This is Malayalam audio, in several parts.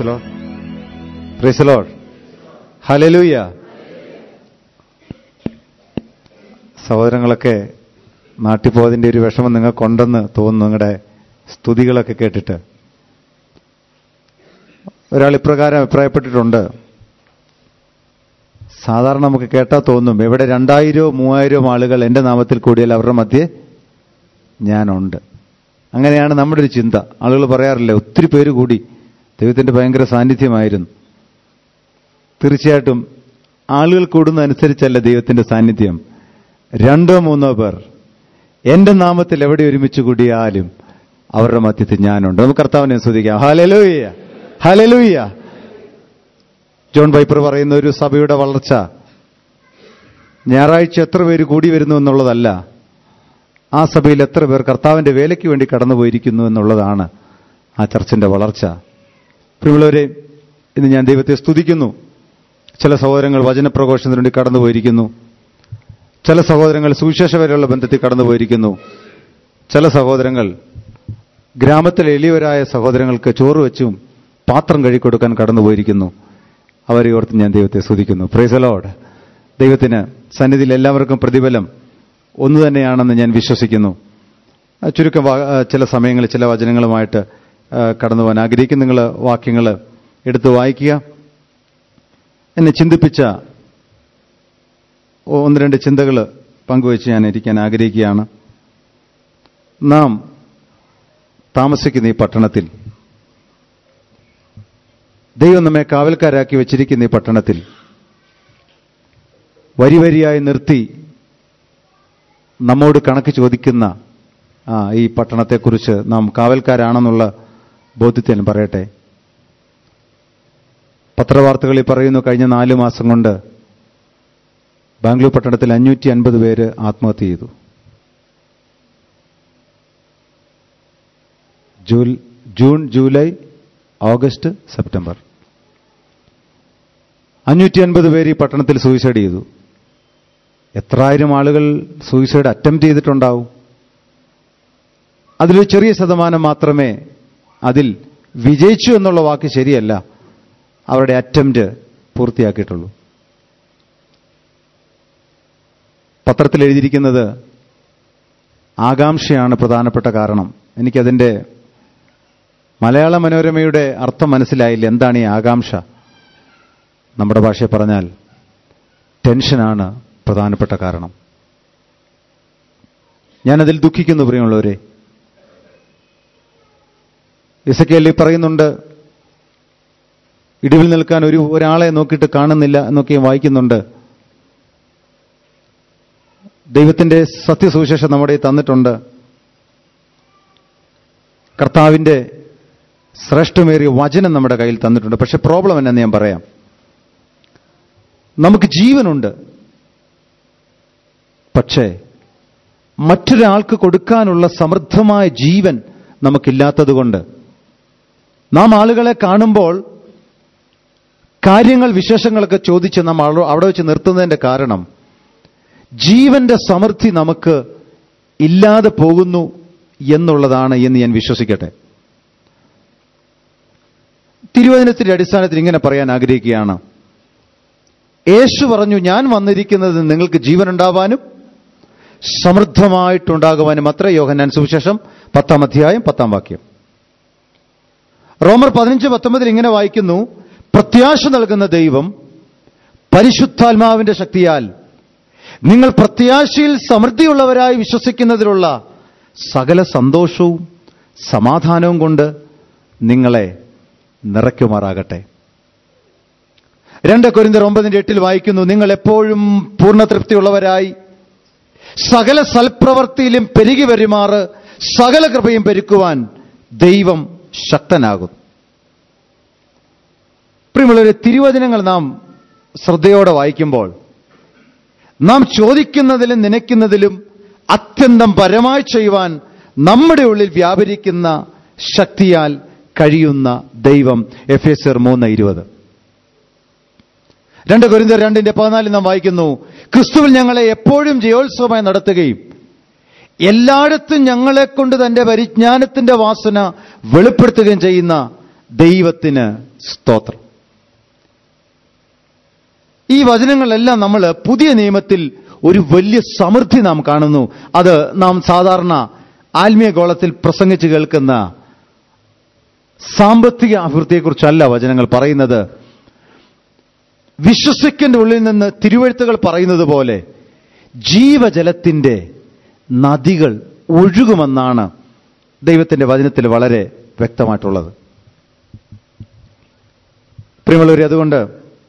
പ്രൈസലോ പ്രൈസലോ ഹലലൂയ സഹോദരങ്ങളൊക്കെ നാട്ടിൽ പോയതിന്റെ ഒരു വിഷമം നിങ്ങൾക്കുണ്ടെന്ന് തോന്നുന്നു നിങ്ങളുടെ സ്തുതികളൊക്കെ കേട്ടിട്ട് ഒരാൾ ഇപ്രകാരം അഭിപ്രായപ്പെട്ടിട്ടുണ്ട് സാധാരണ നമുക്ക് കേട്ടാൽ തോന്നും എവിടെ രണ്ടായിരോ മൂവായിരോ ആളുകൾ എന്റെ നാമത്തിൽ കൂടിയാൽ അവരുടെ മധ്യേ ഞാനുണ്ട് അങ്ങനെയാണ് നമ്മുടെ ഒരു ചിന്ത ആളുകൾ പറയാറില്ലേ ഒത്തിരി പേര് കൂടി ദൈവത്തിന്റെ ഭയങ്കര സാന്നിധ്യമായിരുന്നു തീർച്ചയായിട്ടും ആളുകൾ കൂടുന്നതനുസരിച്ചല്ല ദൈവത്തിന്റെ സാന്നിധ്യം രണ്ടോ മൂന്നോ പേർ എന്റെ നാമത്തിൽ എവിടെ ഒരുമിച്ച് കൂടിയാലും അവരുടെ മധ്യത്തിൽ ഞാനുണ്ട് നമുക്ക് കർത്താവിനെ സ്തുതിക്കാം ഹലലൂയ്യ ഹലലൂയ്യ ജോൺ പൈപ്പർ പറയുന്ന ഒരു സഭയുടെ വളർച്ച ഞായറാഴ്ച എത്ര പേര് കൂടി വരുന്നു എന്നുള്ളതല്ല ആ സഭയിൽ എത്ര പേർ കർത്താവിന്റെ വേലയ്ക്ക് വേണ്ടി കടന്നുപോയിരിക്കുന്നു എന്നുള്ളതാണ് ആ ചർച്ചിന്റെ വളർച്ച പ്രിയമുള്ളവരെ ഇന്ന് ഞാൻ ദൈവത്തെ സ്തുതിക്കുന്നു ചില സഹോദരങ്ങൾ വചനപ്രഘോഷണത്തിന് വേണ്ടി കടന്നുപോയിരിക്കുന്നു ചില സഹോദരങ്ങൾ സുവിശേഷ വരെയുള്ള ബന്ധത്തിൽ കടന്നുപോയിരിക്കുന്നു ചില സഹോദരങ്ങൾ ഗ്രാമത്തിലെ എളിയവരായ സഹോദരങ്ങൾക്ക് ചോറ് വെച്ചും പാത്രം കഴുകിക്കൊടുക്കാൻ കടന്നുപോയിരിക്കുന്നു അവരെ ഓർത്ത് ഞാൻ ദൈവത്തെ സ്തുതിക്കുന്നു പ്രൈസലോഡ് ദൈവത്തിന് സന്നിധിയിൽ എല്ലാവർക്കും പ്രതിഫലം ഒന്നു തന്നെയാണെന്ന് ഞാൻ വിശ്വസിക്കുന്നു ആ, ചുരുക്കം വാ- ആ, ചില സമയങ്ങളിൽ ചില വചനങ്ങളുമായിട്ട് ആ, കടന്നു പോകാൻ ആഗ്രഹിക്കും നിങ്ങൾ വാക്യങ്ങൾ എടുത്ത് വായിക്കുക എന്നെ ചിന്തിപ്പിച്ച ഒന്ന് രണ്ട് ചിന്തകൾ പങ്കുവച്ച് ഞാൻ ഇരിക്കാൻ ആഗ്രഹിക്കുകയാണ് നാം താമസിക്കുന്ന ഈ പട്ടണത്തിൽ ദൈവം നമ്മെ കാവൽക്കാരാക്കി വെച്ചിരിക്കുന്ന ഈ പട്ടണത്തിൽ വരി വരിയായി നിർത്തി നമ്മോട് കണക്ക് ചോദിക്കുന്ന ആ, ഈ പട്ടണത്തെക്കുറിച്ച് നാം കാവൽക്കാരാണെന്നുള്ള ബോധ്യത്തിൽ ഞാൻ പറയട്ടെ പത്രവാർത്തകളിൽ പറയുന്നു കഴിഞ്ഞ നാല് മാസം കൊണ്ട് ബാംഗ്ലൂർ പട്ടണത്തിൽ അഞ്ഞൂറ്റി അൻപത് പേര് ആത്മഹത്യ ചെയ്തു ജൂൽ- ജൂൺ ജൂലൈ ഓഗസ്റ്റ് സെപ്റ്റംബർ അഞ്ഞൂറ്റി അൻപത് പേര് ഈ പട്ടണത്തിൽ സൂയിസൈഡ് ചെയ്തു എത്രായിരം ആളുകൾ സൂയിസൈഡ് അറ്റംപ്റ്റ് ചെയ്തിട്ടുണ്ടാവും അതിലൊരു ചെറിയ ശതമാനം മാത്രമേ അതിൽ വിജയിച്ചു എന്നുള്ള വാക്ക് ശരിയല്ല അവരുടെ അറ്റംപ്റ്റ് പൂർത്തിയാക്കിയിട്ടുള്ളൂ പത്രത്തിൽ എഴുതിയിരിക്കുന്നത് ആകാംക്ഷയാണ് പ്രധാനപ്പെട്ട കാരണം എനിക്കതിൻ്റെ മലയാള മനോരമയുടെ അർത്ഥം മനസ്സിലായില്ല എന്താണ് ഈ ആകാംക്ഷ നമ്മുടെ ഭാഷയിൽ പറഞ്ഞാൽ ടെൻഷനാണ് പ്രധാനപ്പെട്ട കാരണം ഞാനതിൽ ദുഃഖിക്കുന്നു പ്രിയമുള്ളവരെ ഇസക്കേലി പറയുന്നുണ്ട് ഇടിവിൽ നിൽക്കാൻ ഒരു ഒരാളെ നോക്കിയിട്ട് കാണുന്നില്ല എന്നൊക്കെ വായിക്കുന്നുണ്ട് ദൈവത്തിന്റെ സത്യസുവിശേഷം നമ്മുടെ കയ്യിൽ തന്നിട്ടുണ്ട് കർത്താവിന്റെ ശ്രേഷ്ഠമേറിയ വചനം നമ്മുടെ കയ്യിൽ തന്നിട്ടുണ്ട് പക്ഷെ പ്രോബ്ലം എന്നു ഞാൻ പറയാം നമുക്ക് ജീവനുണ്ട് പക്ഷേ മറ്റൊരാൾക്ക് കൊടുക്കാനുള്ള സമൃദ്ധമായ ജീവൻ നമുക്കില്ലാത്തതുകൊണ്ട് നാം ആളുകളെ കാണുമ്പോൾ കാര്യങ്ങൾ വിശേഷങ്ങളൊക്കെ ചോദിച്ച് നാം അവ- അവിടെ വെച്ച് നിർത്തുന്നതിന്റെ കാരണം ജീവന്റെ സമൃദ്ധി നമുക്ക് ഇല്ലാതെ പോകുന്നു എന്നുള്ളതാണ് എന്ന് ഞാൻ വിശ്വസിക്കട്ടെ തിരുവചനത്തിന്റെ അടിസ്ഥാനത്തിൽ ഇങ്ങനെ പറയാൻ ആഗ്രഹിക്കുകയാണ് യേശു പറഞ്ഞു ഞാൻ വന്നിരിക്കുന്നത് നിങ്ങൾക്ക് ജീവൻ ഉണ്ടാവാനും സമൃദ്ധമായിട്ടുണ്ടാകുവാനും അത്ര യോഹന്നാൻ സുവിശേഷം പത്താം അധ്യായം പത്താം വാക്യം റോമർ പതിനഞ്ച് പത്തൊമ്പതിൽ ഇങ്ങനെ വായിക്കുന്നു പ്രത്യാശ നൽകുന്ന ദൈവം പരിശുദ്ധാത്മാവിന്റെ ശക്തിയാൽ നിങ്ങൾ പ്രത്യാശയിൽ സമൃദ്ധിയുള്ളവരായി വിശ്വസിക്കുന്നതിലുള്ള സകല സന്തോഷവും സമാധാനവും കൊണ്ട് നിങ്ങളെ നിറയ്ക്കുമാറാകട്ടെ രണ്ട് കൊരിന്തർ ഒമ്പതിന്റെ എട്ടിൽ വായിക്കുന്നു നിങ്ങൾ എപ്പോഴും പൂർണ്ണ തൃപ്തിയുള്ളവരായി സകല സൽപ്രവൃത്തിയിലും പെരുകി വരുമാറ് സകല കൃപയും പെരുക്കുവാൻ ദൈവം ശക്തനാകും പ്രിയമുള്ളവരെ തിരുവചനങ്ങൾ നാം ശ്രദ്ധയോടെ വായിക്കുമ്പോൾ നാം ചോദിക്കുന്നതിലും നനയ്ക്കുന്നതിലും അത്യന്തം പരമായി ചെയ്യുവാൻ നമ്മുടെ ഉള്ളിൽ വ്യാപരിക്കുന്ന ശക്തിയാൽ കഴിയുന്ന ദൈവം എഫ് എസ് ആർ മൂന്ന് ഇരുപത് രണ്ട് കൊരിന്തർ രണ്ടിന്റെ പതിനാലിൽ നാം വായിക്കുന്നു ക്രിസ്തുവിൽ ഞങ്ങളെ എപ്പോഴും ജയോത്സവമായി നടത്തുകയും എല്ലായിടത്തും ഞങ്ങളെ കൊണ്ട് തന്റെ പരിജ്ഞാനത്തിന്റെ വാസന വെളിപ്പെടുത്തുകയും ചെയ്യുന്ന ദൈവത്തിന് സ്തോത്രം ഈ വചനങ്ങളെല്ലാം നമ്മൾ പുതിയ നിയമത്തിൽ ഒരു വലിയ സമൃദ്ധി നാം കാണുന്നു അത് നാം സാധാരണ ആത്മീയ ഗോളത്തിൽ പ്രസംഗിച്ച് കേൾക്കുന്ന സാമ്പത്തിക അഭിവൃദ്ധിയെക്കുറിച്ചല്ല വചനങ്ങൾ പറയുന്നത് വിശ്വസിക്കന്റെ ഉള്ളിൽ നിന്ന് തിരുവഴുത്തുകൾ പറയുന്നത് പോലെ ജീവജലത്തിന്റെ നദികൾ ഒഴുകുമെന്നാണ് ദൈവത്തിന്റെ വചനത്തിൽ വളരെ വ്യക്തമായിട്ടുള്ളത് പ്രിയമുള്ളവരെ അതുകൊണ്ട്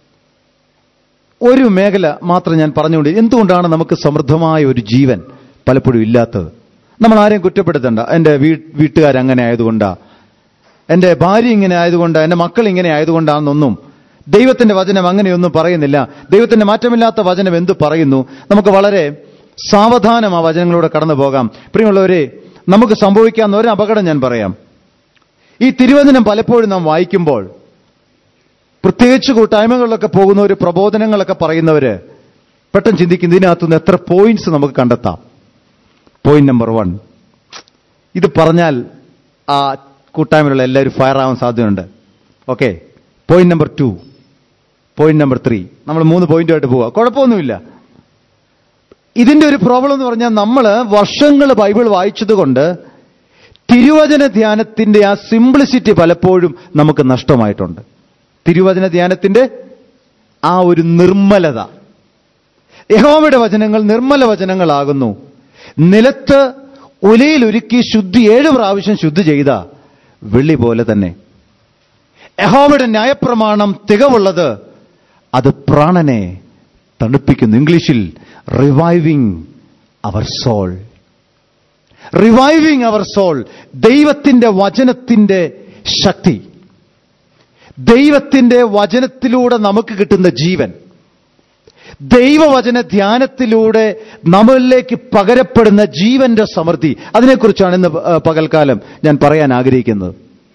ഒരു മേഖല മാത്രം ഞാൻ പറഞ്ഞുകൊണ്ട് എന്തുകൊണ്ടാണ് നമുക്ക് സമൃദ്ധമായ ഒരു ജീവൻ പലപ്പോഴും ഇല്ലാത്തത് നമ്മൾ ആരെയും കുറ്റപ്പെടുത്തണ്ട എൻ്റെ വീ വീട്ടുകാരങ്ങനെ ആയതുകൊണ്ടാ എൻ്റെ ഭാര്യ ഇങ്ങനെ ആയതുകൊണ്ട് എൻ്റെ മക്കൾ ഇങ്ങനെ ആയതുകൊണ്ടാണെന്നൊന്നും ദൈവത്തിന്റെ വചനം അങ്ങനെയൊന്നും പറയുന്നില്ല ദൈവത്തിന്റെ മാറ്റമില്ലാത്ത വചനം എന്ത് പറയുന്നു നമുക്ക് വളരെ സാവധാനം ആ വചനങ്ങളിലൂടെ കടന്നു പോകാം പ്രിയമുള്ളവരെ നമുക്ക് സംഭവിക്കാവുന്ന ഒരു അപകടം ഞാൻ പറയാം ഈ തിരുവചനം പലപ്പോഴും നാം വായിക്കുമ്പോൾ പ്രത്യേകിച്ച് കൂട്ടായ്മകളിലൊക്കെ പോകുന്ന ഒരു പ്രബോധനങ്ങളൊക്കെ പറയുന്നവര് പെട്ടെന്ന് ചിന്തിക്കും ഇതിനകത്തുനിന്ന് എത്ര പോയിന്റ്സ് നമുക്ക് കണ്ടെത്താം പോയിന്റ് നമ്പർ വൺ ഇത് പറഞ്ഞാൽ ആ കൂട്ടായ്മയിലുള്ള എല്ലാവരും ഫയർ ആവാൻ സാധ്യതയുണ്ട് okay point number two point number three നമ്മൾ മൂന്ന് പോയിന്റുമായിട്ട് പോവുക കുഴപ്പമൊന്നുമില്ല ഇതിന്റെ ഒരു പ്രോബ്ലം എന്ന് പറഞ്ഞാൽ നമ്മൾ വർഷങ്ങൾ ബൈബിൾ വായിച്ചതുകൊണ്ട് തിരുവചന ധ്യാനത്തിന്റെ ആ സിംപ്ലിസിറ്റി പലപ്പോഴും നമുക്ക് നഷ്ടമായിട്ടുണ്ട് തിരുവചന ധ്യാനത്തിന്റെ ആ ഒരു നിർമ്മലത യഹോവയുടെ വചനങ്ങൾ നിർമ്മല വചനങ്ങളാകുന്നു നിലത്ത് ഉലയിലൊരുക്കി ശുദ്ധി ഏഴ് പ്രാവശ്യം ശുദ്ധി ചെയ്ത വെള്ളി പോലെ തന്നെ യഹോവയുടെ ന്യായപ്രമാണം തികവുള്ളത് അത് പ്രാണനെ തണുപ്പിക്കുന്നു ഇംഗ്ലീഷിൽ reviving our soul reviving our soul ദൈവത്തിന്റെ വചനത്തിന്റെ ശക്തി ദൈവത്തിന്റെ വചനത്തിലൂടെ നമുക്ക് കിട്ടുന്ന ജീവൻ ദൈവവചന ധ്യാനത്തിലൂടെ നമ്മളിലേക്ക് പകരപ്പെടുന്ന ജീവന്റെ സമൃദ്ധി അതിനെക്കുറിച്ചാണ് ഇന്ന് പകൽക്കാലം ഞാൻ പറയാൻ ആഗ്രഹിക്കുന്നത്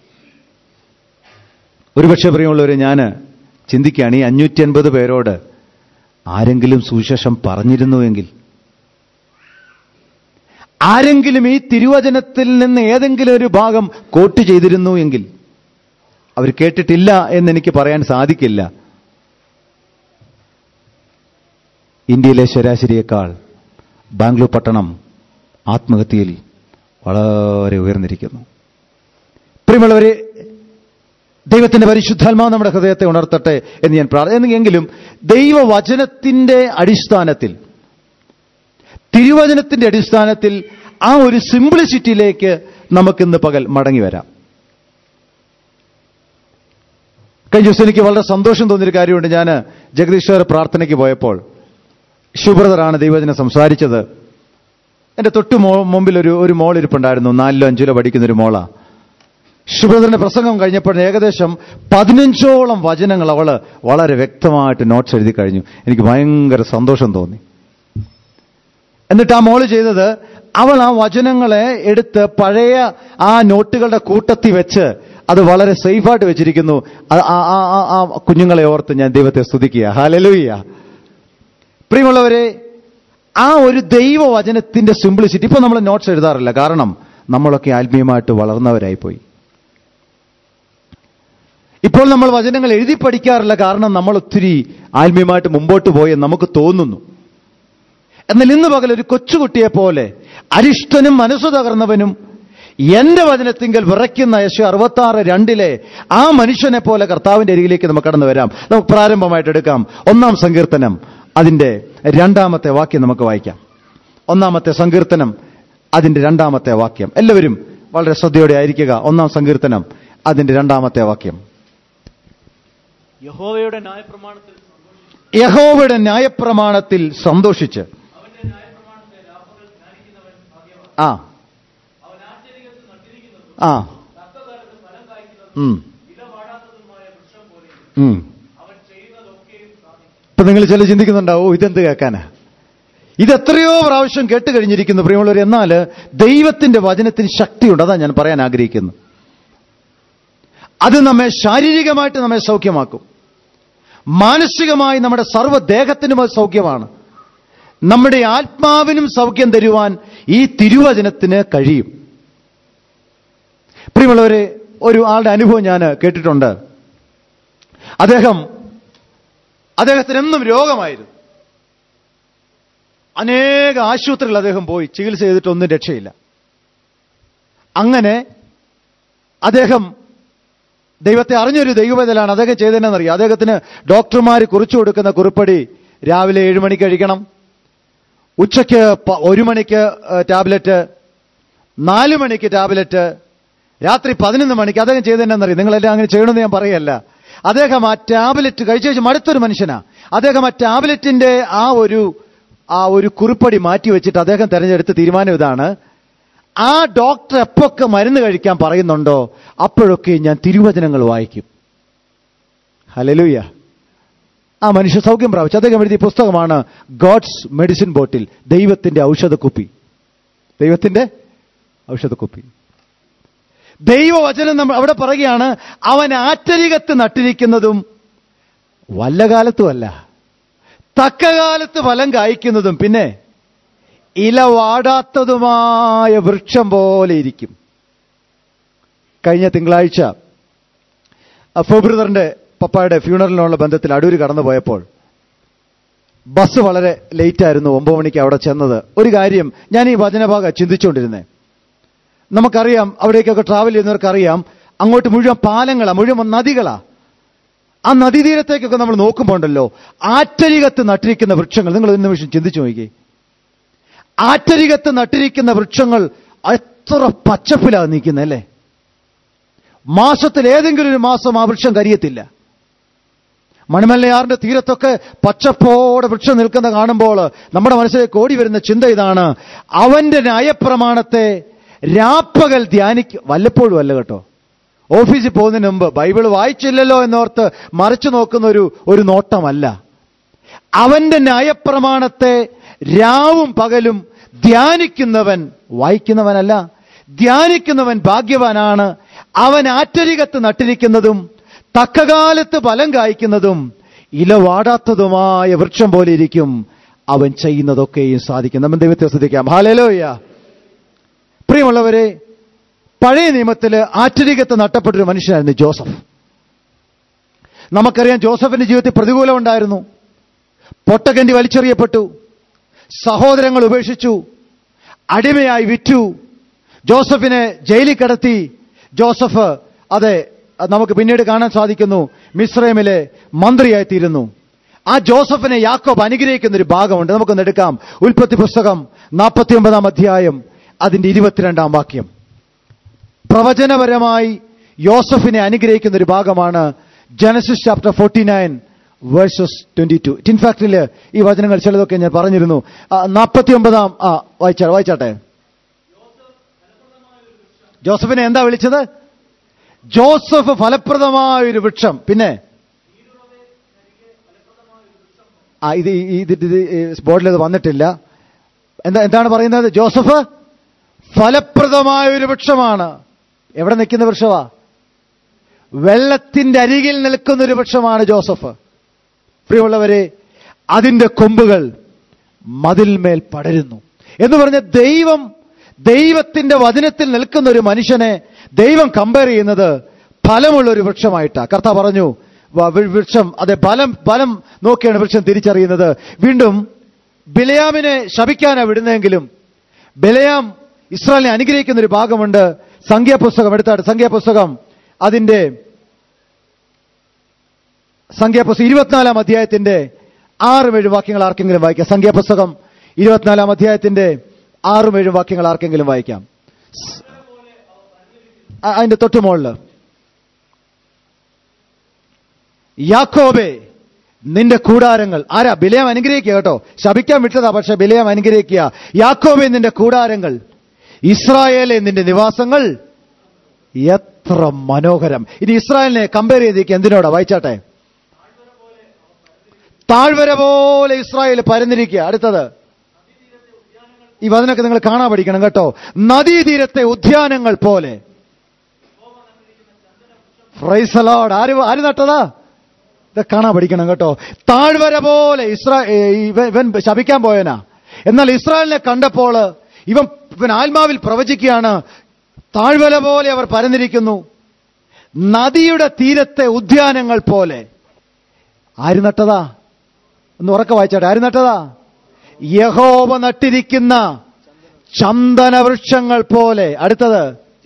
ഒരുപക്ഷെ പ്രിയമുള്ളവരെ ഞാൻ ചിന്തിക്കുകയാണ് ഈ അഞ്ഞൂറ്റി അൻപത് പേരോട് ആരെങ്കിലും സുവിശേഷം പറഞ്ഞിരുന്നുവെങ്കിൽ ആരെങ്കിലും ഈ തിരുവചനത്തിൽ നിന്ന് ഏതെങ്കിലും ഒരു ഭാഗം കോട്ട് ചെയ്തിരുന്നു എങ്കിൽ അവർ കേട്ടിട്ടില്ല എന്ന് എനിക്ക് പറയാൻ സാധിക്കില്ല ഇന്ത്യയിലെ ശരാശരിയേക്കാൾ ബാംഗ്ലൂർ പട്ടണം ആത്മഹത്യയിൽ വളരെ ഉയർന്നിരിക്കുന്നു പ്രിയമുള്ളവരെ ദൈവത്തിന്റെ പരിശുദ്ധാത്മാവ് നമ്മുടെ ഹൃദയത്തെ ഉണർത്തട്ടെ എന്ന് ഞാൻ പ്രാർത്ഥിക്കുന്നെങ്കിലും ദൈവവചനത്തിന്റെ അടിസ്ഥാനത്തിൽ തിരുവചനത്തിന്റെ അടിസ്ഥാനത്തിൽ ആ ഒരു സിംപ്ലിസിറ്റിയിലേക്ക് നമുക്കിന്ന് പകൽ മടങ്ങി വരാം കഴിഞ്ഞ ദിവസം എനിക്ക് വളരെ സന്തോഷം തോന്നിയൊരു കാര്യമുണ്ട് ഞാൻ ജഗദീശ്വര പ്രാർത്ഥനയ്ക്ക് പോയപ്പോൾ ശുഭ്രതറാണ് ദൈവജനം സംസാരിച്ചത് എന്റെ തൊട്ടു മോ മുമ്പിൽ ഒരു ഒരു മോൾ ഇരിപ്പുണ്ടായിരുന്നു നാലിലോ അഞ്ചിലോ പഠിക്കുന്ന ഒരു മോള ശുഭ്രതന്റെ പ്രസംഗം കഴിഞ്ഞപ്പോൾ ഏകദേശം പതിനഞ്ചോളം വചനങ്ങൾ അവള് വളരെ വ്യക്തമായിട്ട് നോട്ട്സ് എഴുതി കഴിഞ്ഞു എനിക്ക് ഭയങ്കര സന്തോഷം തോന്നി എന്നിട്ട് ആ മോള് ചെയ്തത് അവൾ ആ വചനങ്ങളെ എടുത്ത് പഴയ ആ നോട്ടുകളുടെ കൂട്ടത്തിൽ വെച്ച് അത് വളരെ സേഫായിട്ട് വെച്ചിരിക്കുന്നു ആ കുഞ്ഞുങ്ങളെ ഓർത്ത് ഞാൻ ദൈവത്തെ സ്തുതിക്കുക ഹാലലുയ്യ പ്രിയമുള്ളവരെ ആ ഒരു ദൈവവചനത്തിന്റെ സിംപ്ലിസിറ്റി ഇപ്പൊ നമ്മൾ നോട്ട്സ് എഴുതാറില്ല കാരണം നമ്മളൊക്കെ ആത്മീയമായിട്ട് വളർന്നവരായിപ്പോയി ഇപ്പോൾ നമ്മൾ വചനങ്ങൾ എഴുതി പഠിക്കാറില്ല കാരണം നമ്മൾ ഒത്തിരി ആത്മീയമായിട്ട് മുമ്പോട്ട് പോയി നമുക്ക് തോന്നുന്നു എന്നാൽ ഇന്ന് പകൽ ഒരു കൊച്ചുകുട്ടിയെ പോലെ അരിഷ്ടനും മനസ്സു തകർന്നവനും എന്റെ വചനത്തിങ്കൽ വിറയ്ക്കുന്ന യശു അറുപത്തി ആറ് രണ്ടിലെ ആ മനുഷ്യനെ പോലെ കർത്താവിന്റെ അരികിലേക്ക് നമുക്ക് കടന്നു വരാം നമുക്ക് പ്രാരംഭമായിട്ട് എടുക്കാം ഒന്നാം സങ്കീർത്തനം അതിന്റെ രണ്ടാമത്തെ വാക്യം നമുക്ക് വായിക്കാം ഒന്നാമത്തെ സങ്കീർത്തനം അതിന്റെ രണ്ടാമത്തെ വാക്യം എല്ലാവരും വളരെ ശ്രദ്ധയോടെ ആയിരിക്കുക ഒന്നാം സങ്കീർത്തനം അതിന്റെ രണ്ടാമത്തെ വാക്യം യഹോവയുടെ ന്യായപ്രമാണത്തിൽ യഹോവയുടെ ന്യായപ്രമാണത്തിൽ സന്തോഷിച്ച് ആ ആ ഉം. ഉം. ഇപ്പൊ നിങ്ങൾ ചില ചിന്തിക്കുന്നുണ്ടാവോ ഇതെന്ത് കേൾക്കാനാ ഇത് എത്രയോ പ്രാവശ്യം കേട്ട് കഴിഞ്ഞിരിക്കുന്നു പ്രിയമുള്ളവർ എന്നാൽ ദൈവത്തിന്റെ വചനത്തിന് ശക്തിയുണ്ട് അതാ ഞാൻ പറയാൻ ആഗ്രഹിക്കുന്നു അത് നമ്മെ ശാരീരികമായിട്ട് നമ്മെ സൗഖ്യമാക്കും മാനസികമായി നമ്മുടെ സർവ്വദേഹത്തിനും അത് സൗഖ്യമാണ് നമ്മുടെ ആത്മാവിനും സൗഖ്യം തരുവാൻ ഈ തിരുവചനത്തിന് കഴിയും പ്രിയമുള്ളവരെ ഒരു ആളുടെ അനുഭവം ഞാൻ കേട്ടിട്ടുണ്ട് അദ്ദേഹം അദ്ദേഹത്തിന് എന്നും രോഗമായിരുന്നു അനേക ആശുപത്രികൾ അദ്ദേഹം പോയി ചികിത്സ ചെയ്തിട്ടൊന്നും രക്ഷയില്ല അങ്ങനെ അദ്ദേഹം ദൈവത്തെ അറിഞ്ഞൊരു ദൈവബദലാണ് അദ്ദേഹം ചെയ്തതെന്നറിയാം അദ്ദേഹത്തിന് ഡോക്ടർമാർ കുറിച്ചു കൊടുക്കുന്ന കുറിപ്പടി രാവിലെ ഏഴ് മണിക്ക് കഴിക്കണം ഉച്ചയ്ക്ക് പ- ഒരു മണിക്ക് ഏഹ്, ടാബ്ലറ്റ് നാല് മണിക്ക് ടാബ്ലറ്റ് രാത്രി പതിനൊന്ന് മണിക്ക് അദ്ദേഹം ചെയ്തതെന്നറിയാം നിങ്ങളെല്ലാം അങ്ങനെ ചെയ്യണമെന്ന് ഞാൻ പറയല്ല അദ്ദേഹം ആ ടാബ്ലറ്റ് കഴിച്ച ശേഷം അടുത്തൊരു മനുഷ്യനാ അദ്ദേഹം ആ ടാബ്ലറ്റിന്റെ ആ ഒരു ആ ഒരു കുറിപ്പടി മാറ്റി വെച്ചിട്ട് അദ്ദേഹം തെരഞ്ഞെടുത്ത തീരുമാനം ഇതാണ് ആ ഡോക്ടർ എപ്പൊക്കെ മരുന്ന് കഴിക്കാൻ പറയുന്നുണ്ടോ അപ്പോഴൊക്കെ ഞാൻ തിരുവചനങ്ങൾ വായിക്കും ഹലലൂയ ആ മനുഷ്യ സൗഖ്യം പ്രാപിച്ചു അദ്ദേഹം എഴുതിയ പുസ്തകമാണ് ഗോഡ്സ് മെഡിസിൻ ബോട്ടിൽ ദൈവത്തിന്റെ ഔഷധക്കുപ്പി ദൈവത്തിന്റെ ഔഷധക്കുപ്പി ദൈവവചനം നമ്മൾ അവിടെ പറയുകയാണ് അവൻ ആറ്റരികത്ത് നട്ടിരിക്കുന്നതും വല്ല കാലത്തുമല്ല തക്ക കാലത്ത് ഫലം കായ്ക്കുന്നതും പിന്നെ ഇല വാടാത്തതുമായ വൃക്ഷം പോലെ ഇരിക്കും കഴിഞ്ഞ തിങ്കളാഴ്ച ഫെബ്രുവറിന്റെ പപ്പായുടെ ഫ്യൂണറലിനുള്ള ബന്ധത്തിൽ അടൂര് കടന്നു പോയപ്പോൾ ബസ് വളരെ ലേറ്റ് ആയിരുന്നു ഒമ്പത് മണിക്ക് അവിടെ ചെന്നത് ഒരു കാര്യം ഞാൻ ഈ വചനഭാഗം ചിന്തിച്ചുകൊണ്ടിരുന്നേ നമുക്കറിയാം അവിടേക്കൊക്കെ ട്രാവൽ ചെയ്യുന്നവർക്കറിയാം അങ്ങോട്ട് മുഴുവൻ പാലങ്ങളാ മുഴുവൻ നദികളാ ആ നദീതീരത്തേക്കൊക്കെ നമ്മൾ നോക്കുമ്പോൾ ഉണ്ടല്ലോ ആറ്റരികത്ത് നട്ടിരിക്കുന്ന വൃക്ഷങ്ങൾ നിങ്ങൾ ഒരു നിമിഷം ചിന്തിച്ചു നോക്കി ആറ്റരികത്ത് നട്ടിരിക്കുന്ന വൃക്ഷങ്ങൾ എത്ര പച്ചപ്പിലാണ് നിൽക്കുന്നത് അല്ലേ മാസത്തിൽ ഏതെങ്കിലും ഒരു മാസം ആ വൃക്ഷം കരിയത്തില്ല മണിമല്ലയാറിന്റെ തീരത്തൊക്കെ പച്ചപ്പോടെ വൃക്ഷം നിൽക്കുന്ന കാണുമ്പോൾ നമ്മുടെ മനസ്സിലേക്ക് ഓടി വരുന്ന ചിന്ത ഇതാണ് അവന്റെ ന്യായപ്രമാണത്തെ രാപ്പകൽ ധ്യാനിക്ക വല്ലപ്പോഴും അല്ല കേട്ടോ ഓഫീസിൽ പോകുന്നതിന് മുമ്പ് ബൈബിൾ വായിച്ചില്ലല്ലോ എന്നോർത്ത് മറിച്ചു നോക്കുന്ന ഒരു ഒരു നോട്ടമല്ല അവന്റെ ന്യായപ്രമാണത്തെ രാവും പകലും ധ്യാനിക്കുന്നവൻ വായിക്കുന്നവനല്ല ധ്യാനിക്കുന്നവൻ ഭാഗ്യവാനാണ് അവൻ ആറ്റരികത്ത് നട്ടിരിക്കുന്നതും തക്കകാലത്ത് ഫലം കായ്ക്കുന്നതും ഇലവാടാത്തതുമായ വൃക്ഷം പോലെ ഇരിക്കും അവൻ ചെയ്യുന്നതൊക്കെയും സാധിക്കും നമ്മൾ ദൈവത്തെ ശ്രദ്ധിക്കാം ഹാലേലോയ്യ പ്രിയമുള്ളവരെ പഴയ നിയമത്തിൽ ആറ്റരികത്ത് നട്ടപ്പെട്ടൊരു മനുഷ്യനായിരുന്നു ജോസഫ് നമുക്കറിയാം ജോസഫിന്റെ ജീവിതത്തിൽ പ്രതികൂലം ഉണ്ടായിരുന്നു പൊട്ടകണ്ടി വലിച്ചെറിയപ്പെട്ടു സഹോദരങ്ങൾ ഉപേക്ഷിച്ചു അടിമയായി വിറ്റു ജോസഫിനെ ജയിലിൽ കിടത്തി ജോസഫ് അതെ അത് നമുക്ക് പിന്നീട് കാണാൻ സാധിക്കുന്നു മിസ്രൈമിലെ മന്ത്രിയായിത്തീരുന്നു ആ ജോസഫിനെ യാക്കോബ് അനുഗ്രഹിക്കുന്ന ഒരു ഭാഗമുണ്ട് നമുക്കൊന്ന് എടുക്കാം ഉൽപ്പത്തി പുസ്തകം നാൽപ്പത്തിയൊമ്പതാം അധ്യായം അതിന്റെ ഇരുപത്തിരണ്ടാം വാക്യം പ്രവചനപരമായി യോസഫിനെ അനുഗ്രഹിക്കുന്ന ഒരു ഭാഗമാണ് Genesis chapter forty nine verses twenty two ഇൻഫാക്ടിൽ ഈ വചനങ്ങൾ ചിലതൊക്കെ ഞാൻ പറഞ്ഞിരുന്നു നാൽപ്പത്തി ഒമ്പതാം ആ വായിച്ചാ വായിച്ചാട്ടെ ജോസഫിനെ എന്താ വിളിച്ചത് ജോസഫ് ഫലപ്രദമായ ഒരു വൃക്ഷം പിന്നെ ആ ഇത് ഈ- ഇത് ഇത് ബോർഡിൽ ഇത് വന്നിട്ടില്ല എന്താ എന്താണ് പറയുന്നത് ജോസഫ് ഫലപ്രദമായ ഒരു വൃക്ഷമാണ് എവിടെ നിൽക്കുന്ന വൃക്ഷമാ വെള്ളത്തിന്റെ അരികിൽ നിൽക്കുന്ന ഒരു വൃക്ഷമാണ് ജോസഫ് പ്രിയമുള്ളവരെ അതിന്റെ കൊമ്പുകൾ മതിൽമേൽ പടരുന്നു എന്ന് പറഞ്ഞ ദൈവം ദൈവത്തിന്റെ വചനത്തിൽ നിൽക്കുന്ന ഒരു മനുഷ്യനെ ദൈവം കമ്പയർ ചെയ്യുന്നത് ഫലമുള്ള ഒരു വൃക്ഷമായിട്ടാ കർത്താവ് പറഞ്ഞു വ- വൃ- വൃക്ഷം അതെ ഫലം ഫലം നോക്കിയാണ് വൃക്ഷം തിരിച്ചറിയുന്നത് വീണ്ടും ബിലയാമിനെ ശപിക്കാനാ വിടുന്നതെങ്കിലും ബിലയാം ഇസ്രായേലിനെ അനുഗ്രഹിക്കുന്ന ഒരു ഭാഗമുണ്ട് സംഖ്യാപുസ്തകം എടുത്താട്ട് സംഖ്യാപുസ്തകം അതിന്റെ സംഖ്യാപുസ്തകം ഇരുപത്തിനാലാം അധ്യായത്തിന്റെ ആറും ഏഴ് വാക്യങ്ങൾ ആർക്കെങ്കിലും വായിക്കാം സംഖ്യാപുസ്തകം ഇരുപത്തിനാലാം അധ്യായത്തിന്റെ ആറും ഏഴും വാക്യങ്ങൾ ആർക്കെങ്കിലും വായിക്കാം സ്- ആ- അതിന്റെ തൊട്ടുമുകളില് യാക്കോബെ നിന്റെ കൂടാരങ്ങൾ ആരാ ബിലയം അനുഗ്രഹിക്കുക കേട്ടോ ശപിക്കാൻ വിട്ടതാ പക്ഷെ ബിലയം അനുഗ്രഹിക്കുക യാക്കോബെ നിന്റെ കൂടാരങ്ങൾ ഇസ്രായേലെ നിന്റെ നിവാസങ്ങൾ എത്ര മനോഹരം ഇനി ഇസ്രായേലിനെ കമ്പയർ ചെയ്തേക്ക് എന്തിനോടാ വായിച്ചാട്ടെ താഴ്വര പോലെ ഇസ്രായേൽ പരന്നിരിക്കുക അടുത്തത് ഈ വചനൊക്കെ നിങ്ങൾ കാണാൻ പഠിക്കണം കേട്ടോ നദീതീരത്തെ ഉദ്യാനങ്ങൾ പോലെ ഫ്രൈസലോഡ് ആര് ആര് നട്ടതാ ഇത് കാണാൻ പഠിക്കണം കേട്ടോ താഴ്വര പോലെ ഇസ്രാ ഏ, ഇവൻ ഇവൻ ശപിക്കാൻ പോയനാ എന്നാൽ ഇസ്രായേലിനെ കണ്ടപ്പോൾ ഇവൻ ഇവൻ ആത്മാവിൽ പ്രവചിക്കുകയാണ് താഴ്വര പോലെ അവർ പരന്നിരിക്കുന്നു നദിയുടെ തീരത്തെ ഉദ്യാനങ്ങൾ പോലെ ആര് നട്ടതാ ഒന്ന് ഉറക്കെ വായിച്ചാട്ടെ ആര് നട്ടതാ യഹോവ നട്ടിരിക്കുന്ന ചന്ദന വൃക്ഷങ്ങൾ പോലെ അടുത്തത്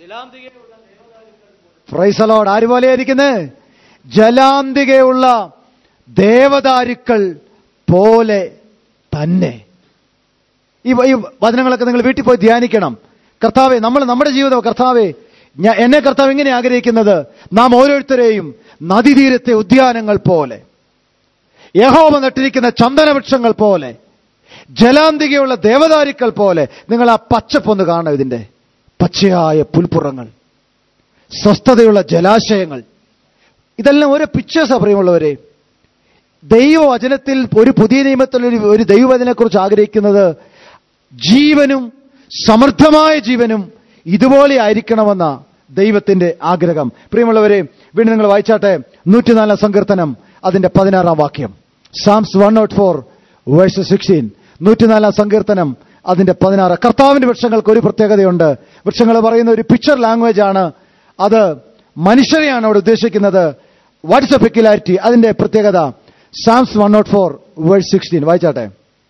ഫ്രൈസലോട് ആര് പോലെയായിരിക്കുന്നത് ജലാന്തികയുള്ള ദേവദാരുക്കൾ പോലെ തന്നെ ഈ ഈ വചനങ്ങളൊക്കെ നിങ്ങൾ വീട്ടിൽ പോയി ധ്യാനിക്കണം കർത്താവെ നമ്മൾ നമ്മുടെ ജീവിതം കർത്താവെ ഞാൻ എന്നെ കർത്താവ് ഇങ്ങനെ ആഗ്രഹിക്കുന്നത് നാം ഓരോരുത്തരെയും നദീതീരത്തെ ഉദ്യാനങ്ങൾ പോലെ യഹോവ നട്ടിരിക്കുന്ന ചന്ദനവൃക്ഷങ്ങൾ പോലെ ജലാന്തികയുള്ള ദേവദാരുക്കൾ പോലെ നിങ്ങൾ ആ പച്ചപ്പൊന്ന് കാണും ഇതിന്റെ പച്ചയായ പുൽപ്പുറങ്ങൾ സ്വസ്ഥതയുള്ള ജലാശയങ്ങൾ ഇതെല്ലാം ഓരോ പിക്ചേഴ്സാ പ്രിയമുള്ളവരെ ദൈവവചനത്തിൽ ഒരു പുതിയ നിയമത്തിൽ ഒരു ഒരു ദൈവവചനെക്കുറിച്ച് ആഗ്രഹിക്കുന്നത് ജീവനും സമൃദ്ധമായ ജീവനും ഇതുപോലെ ആയിരിക്കണമെന്ന ദൈവത്തിന്റെ ആഗ്രഹം പ്രിയമുള്ളവരെ വീണ്ടും നിങ്ങൾ വായിച്ചാട്ടെ നൂറ്റിനാലാം സങ്കീർത്തനം അതിന്റെ പതിനാറാം വാക്യം Psalms one nought four verse sixteen നൂറ്റിനാലാം സങ്കീർത്തനം അതിന്റെ പതിനാറ് കർത്താവിന്റെ വൃക്ഷങ്ങൾക്ക് ഒരു പ്രത്യേകതയുണ്ട് വൃക്ഷങ്ങൾ പറയുന്ന ഒരു പിക്ചർ ലാംഗ്വേജ് ആണ് അത് മനുഷ്യരെയാണ് അവിടെ ഉദ്ദേശിക്കുന്നത് വാട്സ് എ പെക്യുലാരിറ്റി അതിന്റെ പ്രത്യേകത Psalms one nought four verse sixteen വായിച്ചാട്ടെ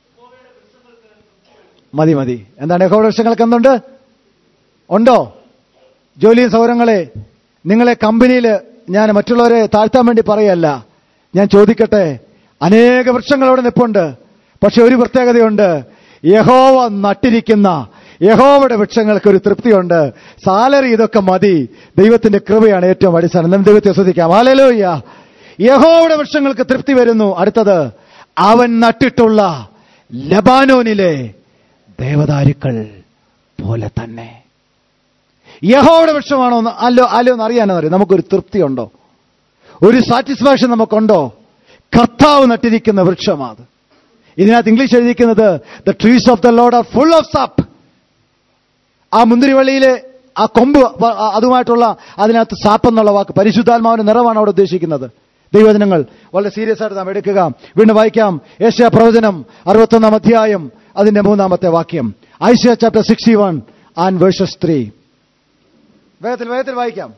മതി മതി എന്താണ് യഹോവ വൃക്ഷങ്ങൾക്ക് എന്തുണ്ട് ഉണ്ടോ ജോലിയും സൗകര്യങ്ങളെ നിങ്ങളെ കമ്പനിയിൽ ഞാൻ മറ്റുള്ളവരെ താഴ്ത്താൻ വേണ്ടി പറയല്ല ഞാൻ ചോദിക്കട്ടെ അനേക വൃക്ഷങ്ങളോട് നിപ്പുണ്ട് പക്ഷെ ഒരു പ്രത്യേകതയുണ്ട് യഹോവ നട്ടിരിക്കുന്ന യഹോവയുടെ വൃക്ഷങ്ങൾക്ക് ഒരു തൃപ്തിയുണ്ട് സാലറി ഇതൊക്കെ മതി ദൈവത്തിന്റെ കൃപയാണ് ഏറ്റവും അടിസ്ഥാനം നമുക്ക് ദൈവത്തെ ശ്രദ്ധിക്കാം ഹാലലോയ്യ യഹോവയുടെ വൃക്ഷങ്ങൾക്ക് തൃപ്തി വരുന്നു അടുത്തത് അവൻ നട്ടിട്ടുള്ള ലബാനോനിലെ ദേവദാരുക്കൾ പോലെ തന്നെ യഹോയുടെ വൃക്ഷമാണോ എന്ന് അല്ലോ അല്ലോ എന്ന് അറിയാനെന്നറിയാം നമുക്കൊരു തൃപ്തിയുണ്ടോ ഒരു സാറ്റിസ്ഫാക്ഷൻ നമുക്കുണ്ടോ കർത്താവ് നട്ടിരിക്കുന്ന വൃക്ഷമാണ് ഇതിനകത്ത് ഇംഗ്ലീഷ് എഴുതിയിരിക്കുന്നത് the trees of the Lord are full of sap ആ മുന്തിരിവള്ളിയിലെ ആ കൊമ്പ് വ- ആ- അതുമായിട്ടുള്ള അതിനകത്ത് സാപ്പ് എന്നുള്ള വാക്ക് പരിശുദ്ധാത്മാവിന്റെ നിറവാണ് അവിടെ ഉദ്ദേശിക്കുന്നത് ദൈവജനങ്ങൾ വളരെ സീരിയസ് ആയിട്ട് നാം എടുക്കുക വീണ്ടും വായിക്കാം ഏഷ്യ പ്രവചനം അറുപത്തൊന്നാം അധ്യായം അതിന്റെ മൂന്നാമത്തെ വാക്യം Isaiah chapter sixty one and verses three വേഗത്തിൽ വേഗത്തിൽ വായിക്കാം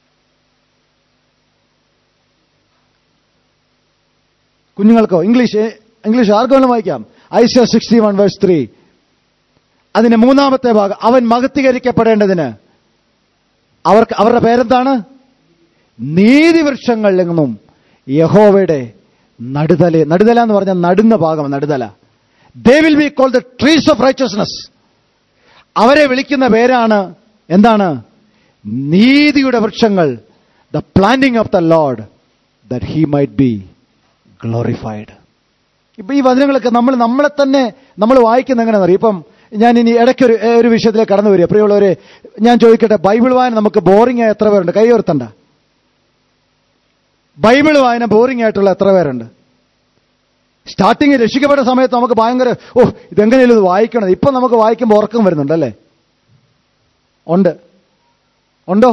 കുഞ്ഞുങ്ങൾക്കോ ഇംഗ്ലീഷ് ഇംഗ്ലീഷ് ആർക്കും വേണം വായിക്കാം Isaiah sixty one verse three അതിന്റെ മൂന്നാമത്തെ ഭാഗം അവൻ മഹത്വീകരിക്കപ്പെടേണ്ടതിന് അവർക്ക് അവരുടെ പേരെന്താണ് നീതിവൃക്ഷങ്ങളിൽ നിന്നും യഹോവയുടെ നടുതല നടുതല എന്ന് പറഞ്ഞാൽ നടുന്ന ഭാഗം നടുതല they will be called the trees of righteousness അവരെ വിളിക്കുന്ന പേരാണ് എന്താണ് നീതിയുടെ വൃക്ഷങ്ങൾ the planting of the Lord that he might be glorified ഇപ്പൊ ഈ വചനങ്ങളൊക്കെ നമ്മൾ നമ്മളെ തന്നെ നമ്മൾ വായിക്കുന്ന എങ്ങനെയാണെന്ന് അറിയാം ഇപ്പം ഞാൻ ഇനി ഇടയ്ക്ക് ഒരു ഒരു വിഷയത്തിലേക്ക് കടന്നു വരിക പ്രിയമുള്ളവരെ ഞാൻ ചോദിക്കട്ടെ ബൈബിൾ വായന നമുക്ക് ബോറിംഗ് ആയ എത്ര പേരുണ്ട് കൈ ഉയർത്തണ്ട ബൈബിൾ വായന ബോറിംഗ് ആയിട്ടുള്ള എത്ര പേരുണ്ട് സ്റ്റാർട്ടിങ് രക്ഷിക്കപ്പെട്ട സമയത്ത് നമുക്ക് ഭയങ്കര ഓ ഇതെങ്ങനെയല്ലോ ഇത് വായിക്കണം ഇപ്പൊ നമുക്ക് വായിക്കുമ്പോൾ ഉറക്കം വരുന്നുണ്ട് അല്ലേ ഉണ്ട് ഉണ്ടോ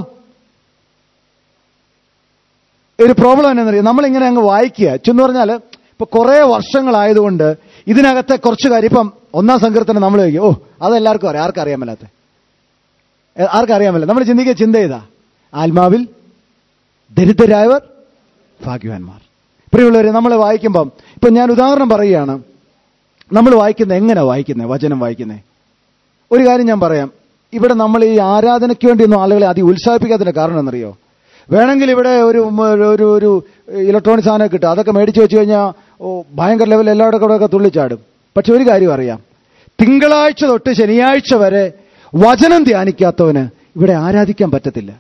ഒരു പ്രോബ്ലം എന്നാന്നറിയാം നമ്മളിങ്ങനെ അങ്ങ് വായിക്കുക ചെന്ന് പറഞ്ഞാൽ ഇപ്പൊ കുറെ വർഷങ്ങളായതുകൊണ്ട് ഇതിനകത്തെ കുറച്ച് കാര്യം ഇപ്പം ഒന്നാം സങ്കീർത്തനം നമ്മൾ ചോദിക്കും ഓ അതെല്ലാവർക്കും അറിയാം ആർക്കും അറിയാൻ മേലാത്ത ആർക്കും അറിയാൻ മേല നമ്മൾ ചിന്തിക്കുക ചിന്ത ചെയ്താ ആത്മാവിൽ ദരിദ്രരായവർ ഭാഗ്യവാന്മാർ പ്രിയമുള്ളവരെ നമ്മൾ വായിക്കുമ്പം ഇപ്പൊ ഞാൻ ഉദാഹരണം പറയുകയാണ് നമ്മൾ വായിക്കുന്നത് എങ്ങനെ വായിക്കുന്നത് വചനം വായിക്കുന്നത് ഒരു കാര്യം ഞാൻ പറയാം ഇവിടെ നമ്മൾ ഈ ആരാധനയ്ക്ക് വേണ്ടിയൊന്നും ആളുകളെ അതി ഉത്സാഹിപ്പിക്കാത്തതിന്റെ കാരണം എന്നറിയോ വേണമെങ്കിൽ ഇവിടെ ഒരു ഒരു ഒരു ഇലക്ട്രോണിക് സാധനം കിട്ടും അതൊക്കെ മേടിച്ചു വെച്ച് കഴിഞ്ഞാൽ ഓ ഭയങ്കര ലെവൽ എല്ലാവരുടെ കൂടെ ഒക്കെ തുള്ളിച്ചാടും പക്ഷെ ഒരു കാര്യം അറിയാം തിങ്കളാഴ്ച തൊട്ട് ശനിയാഴ്ച വരെ വചനം ധ്യാനിക്കാത്തവന് ഇവിടെ ആരാധിക്കാൻ പറ്റത്തില്ല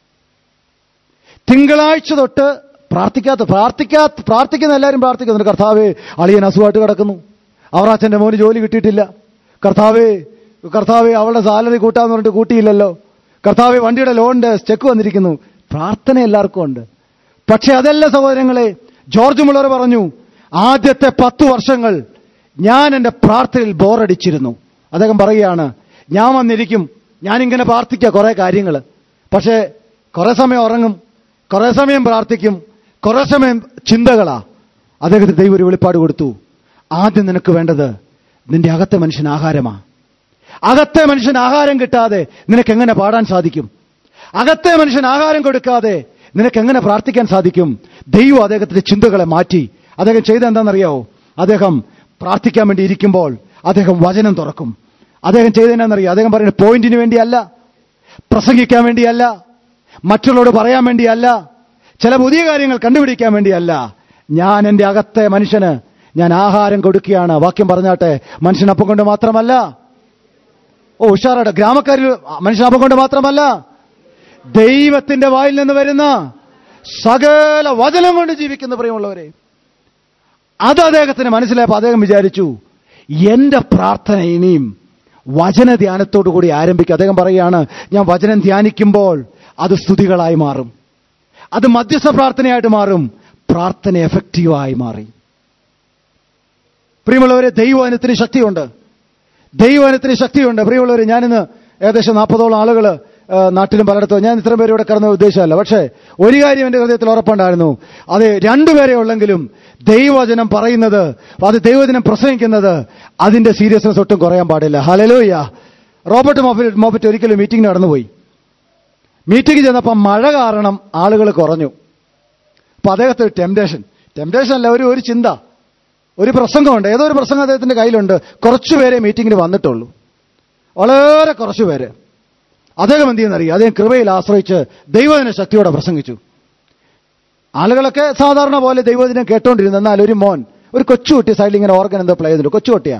തിങ്കളാഴ്ച തൊട്ട് പ്രാർത്ഥിക്കാത്ത പ്രാർത്ഥിക്കാത്ത പ്രാർത്ഥിക്കുന്ന എല്ലാവരും പ്രാർത്ഥിക്കുന്നുണ്ട് കർത്താവേ അളിയൻ അസുഖമായിട്ട് കിടക്കുന്നു അവർ അച്ഛൻ്റെ മോന് ജോലി കിട്ടിയിട്ടില്ല കർത്താവേ കർത്താവെ അവളുടെ സാലറി കൂട്ടാന്ന് പറഞ്ഞിട്ട് കൂട്ടിയില്ലല്ലോ കർത്താവെ വണ്ടിയുടെ ലോണിന്റെ ചെക്ക് വന്നിരിക്കുന്നു പ്രാർത്ഥന എല്ലാവർക്കും ഉണ്ട് പക്ഷെ അതല്ല സഹോദരങ്ങളെ ജോർജ് മുള്ളർ പറഞ്ഞു ആദ്യത്തെ പത്തു വർഷങ്ങൾ ഞാൻ എൻ്റെ പ്രാർത്ഥനയിൽ ബോറടിച്ചിരുന്നു അദ്ദേഹം പറയുകയാണ് ഞാൻ വന്നിരിക്കും ഞാനിങ്ങനെ പ്രാർത്ഥിക്കുക കുറെ കാര്യങ്ങൾ പക്ഷേ കുറെ സമയം ഉറങ്ങും കുറെ സമയം പ്രാർത്ഥിക്കും കുറെ സമയം ചിന്തകളാ അദ്ദേഹത്തിന് ദൈവം ഒരു വെളിപ്പാട് കൊടുത്തു ആദ്യം നിനക്ക് വേണ്ടത് നിന്റെ അകത്തെ മനുഷ്യൻ ആഹാരമാ അകത്തെ മനുഷ്യൻ ആഹാരം കിട്ടാതെ നിനക്ക് എങ്ങനെ പാടാൻ സാധിക്കും അകത്തെ മനുഷ്യൻ ആഹാരം കൊടുക്കാതെ നിനക്ക് എങ്ങനെ പ്രാർത്ഥിക്കാൻ സാധിക്കും ദൈവം അദ്ദേഹത്തിന്റെ ചിന്തകളെ മാറ്റി അദ്ദേഹം ചെയ്ത എന്താണെന്നറിയാവോ അദ്ദേഹം പ്രാർത്ഥിക്കാൻ വേണ്ടി ഇരിക്കുമ്പോൾ അദ്ദേഹം വചനം തുറക്കും അദ്ദേഹം ചെയ്തതെന്നാണെന്നറിയോ അദ്ദേഹം പറയുന്നത് പോയിന്റിന് വേണ്ടിയല്ല പ്രസംഗിക്കാൻ വേണ്ടിയല്ല മറ്റുള്ളവരോട് പറയാൻ വേണ്ടിയല്ല ചില പുതിയ കാര്യങ്ങൾ കണ്ടുപിടിക്കാൻ വേണ്ടിയല്ല ഞാൻ എൻ്റെ അകത്തെ മനുഷ്യന് ഞാൻ ആഹാരം കൊടുക്കുകയാണ് വാക്യം പറഞ്ഞാട്ടെ മനുഷ്യനപ്പം കൊണ്ട് മാത്രമല്ല ഓ ഉഷാറാട്ടെ ഗ്രാമക്കാരിൽ മനുഷ്യനപ്പം കൊണ്ട് മാത്രമല്ല ദൈവത്തിന്റെ വായിൽ നിന്ന് വരുന്ന സകല വചനം കൊണ്ട് ജീവിക്കുന്ന പ്രിയമുള്ളവരെ അത് അദ്ദേഹത്തിന് മനസ്സിലായപ്പോൾ അദ്ദേഹം വിചാരിച്ചു എന്റെ പ്രാർത്ഥന ഇനിയും വചന ധ്യാനത്തോടു കൂടി ആരംഭിക്കും അദ്ദേഹം പറയുകയാണ് ഞാൻ വചനം ധ്യാനിക്കുമ്പോൾ അത് സ്തുതികളായി മാറും അത് മധ്യസ്ഥ പ്രാർത്ഥനയായിട്ട് മാറും പ്രാർത്ഥന എഫക്റ്റീവായി മാറി പ്രിയമുള്ളവരെ ദൈവവചനത്തിന് ശക്തിയുണ്ട് ദൈവവചനത്തിന് ശക്തിയുണ്ട് പ്രിയമുള്ളവരെ ഞാനിന്ന് ഏകദേശം നാൽപ്പതോളം ആളുകൾ നാട്ടിലും പലയിടത്തും ഞാൻ ഇത്രയും പേര് ഇവിടെ കടന്ന ഉദ്ദേശമല്ല പക്ഷേ ഒരു കാര്യം എന്റെ ഹൃദയത്തിൽ ഉറപ്പുണ്ടായിരുന്നു അത് രണ്ടുപേരെ ഉള്ളെങ്കിലും ദൈവവചനം പറയുന്നത് അത് ദൈവവചനം പ്രസംഗിക്കുന്നത് അതിന്റെ സീരിയസ്നെസ് ഒട്ടും കുറയാൻ പാടില്ല ഹലലോയ്യ റോബർട്ട് മോഫറ്റ് മോഫറ്റ് ഒരിക്കലും മീറ്റിംഗ് നടന്നുപോയി മീറ്റിംഗ് ചെന്നപ്പോൾ മഴ കാരണം ആളുകൾ കുറഞ്ഞു അപ്പൊ അദ്ദേഹത്തെ ഒരു ടെംപ്ടേഷൻ ടെംപ്ടേഷൻ അല്ല ഒരു ഒരു ചിന്ത ഒരു പ്രസംഗമുണ്ട് ഏതോ ഒരു പ്രസംഗം അദ്ദേഹത്തിന്റെ കയ്യിലുണ്ട് കുറച്ചുപേരെ മീറ്റിംഗിന് വന്നിട്ടുള്ളൂ വളരെ കുറച്ചുപേര് അദ്ദേഹം എന്ത് ചെയ്യുന്നറിയാം അദ്ദേഹം കൃപയിൽ ആശ്രയിച്ച് ദൈവദിന ശക്തിയോടെ പ്രസംഗിച്ചു ആളുകളൊക്കെ സാധാരണ പോലെ ദൈവദിനം കേട്ടോണ്ടിരുന്നു എന്നാൽ ഒരു മോൻ ഒരു കൊച്ചുകുട്ടി സൈഡിൽ ഇങ്ങനെ ഓർഗൻ എന്തോ പ്ലേ ചെയ്തിട്ടുണ്ട് കൊച്ചുകുട്ടിയാ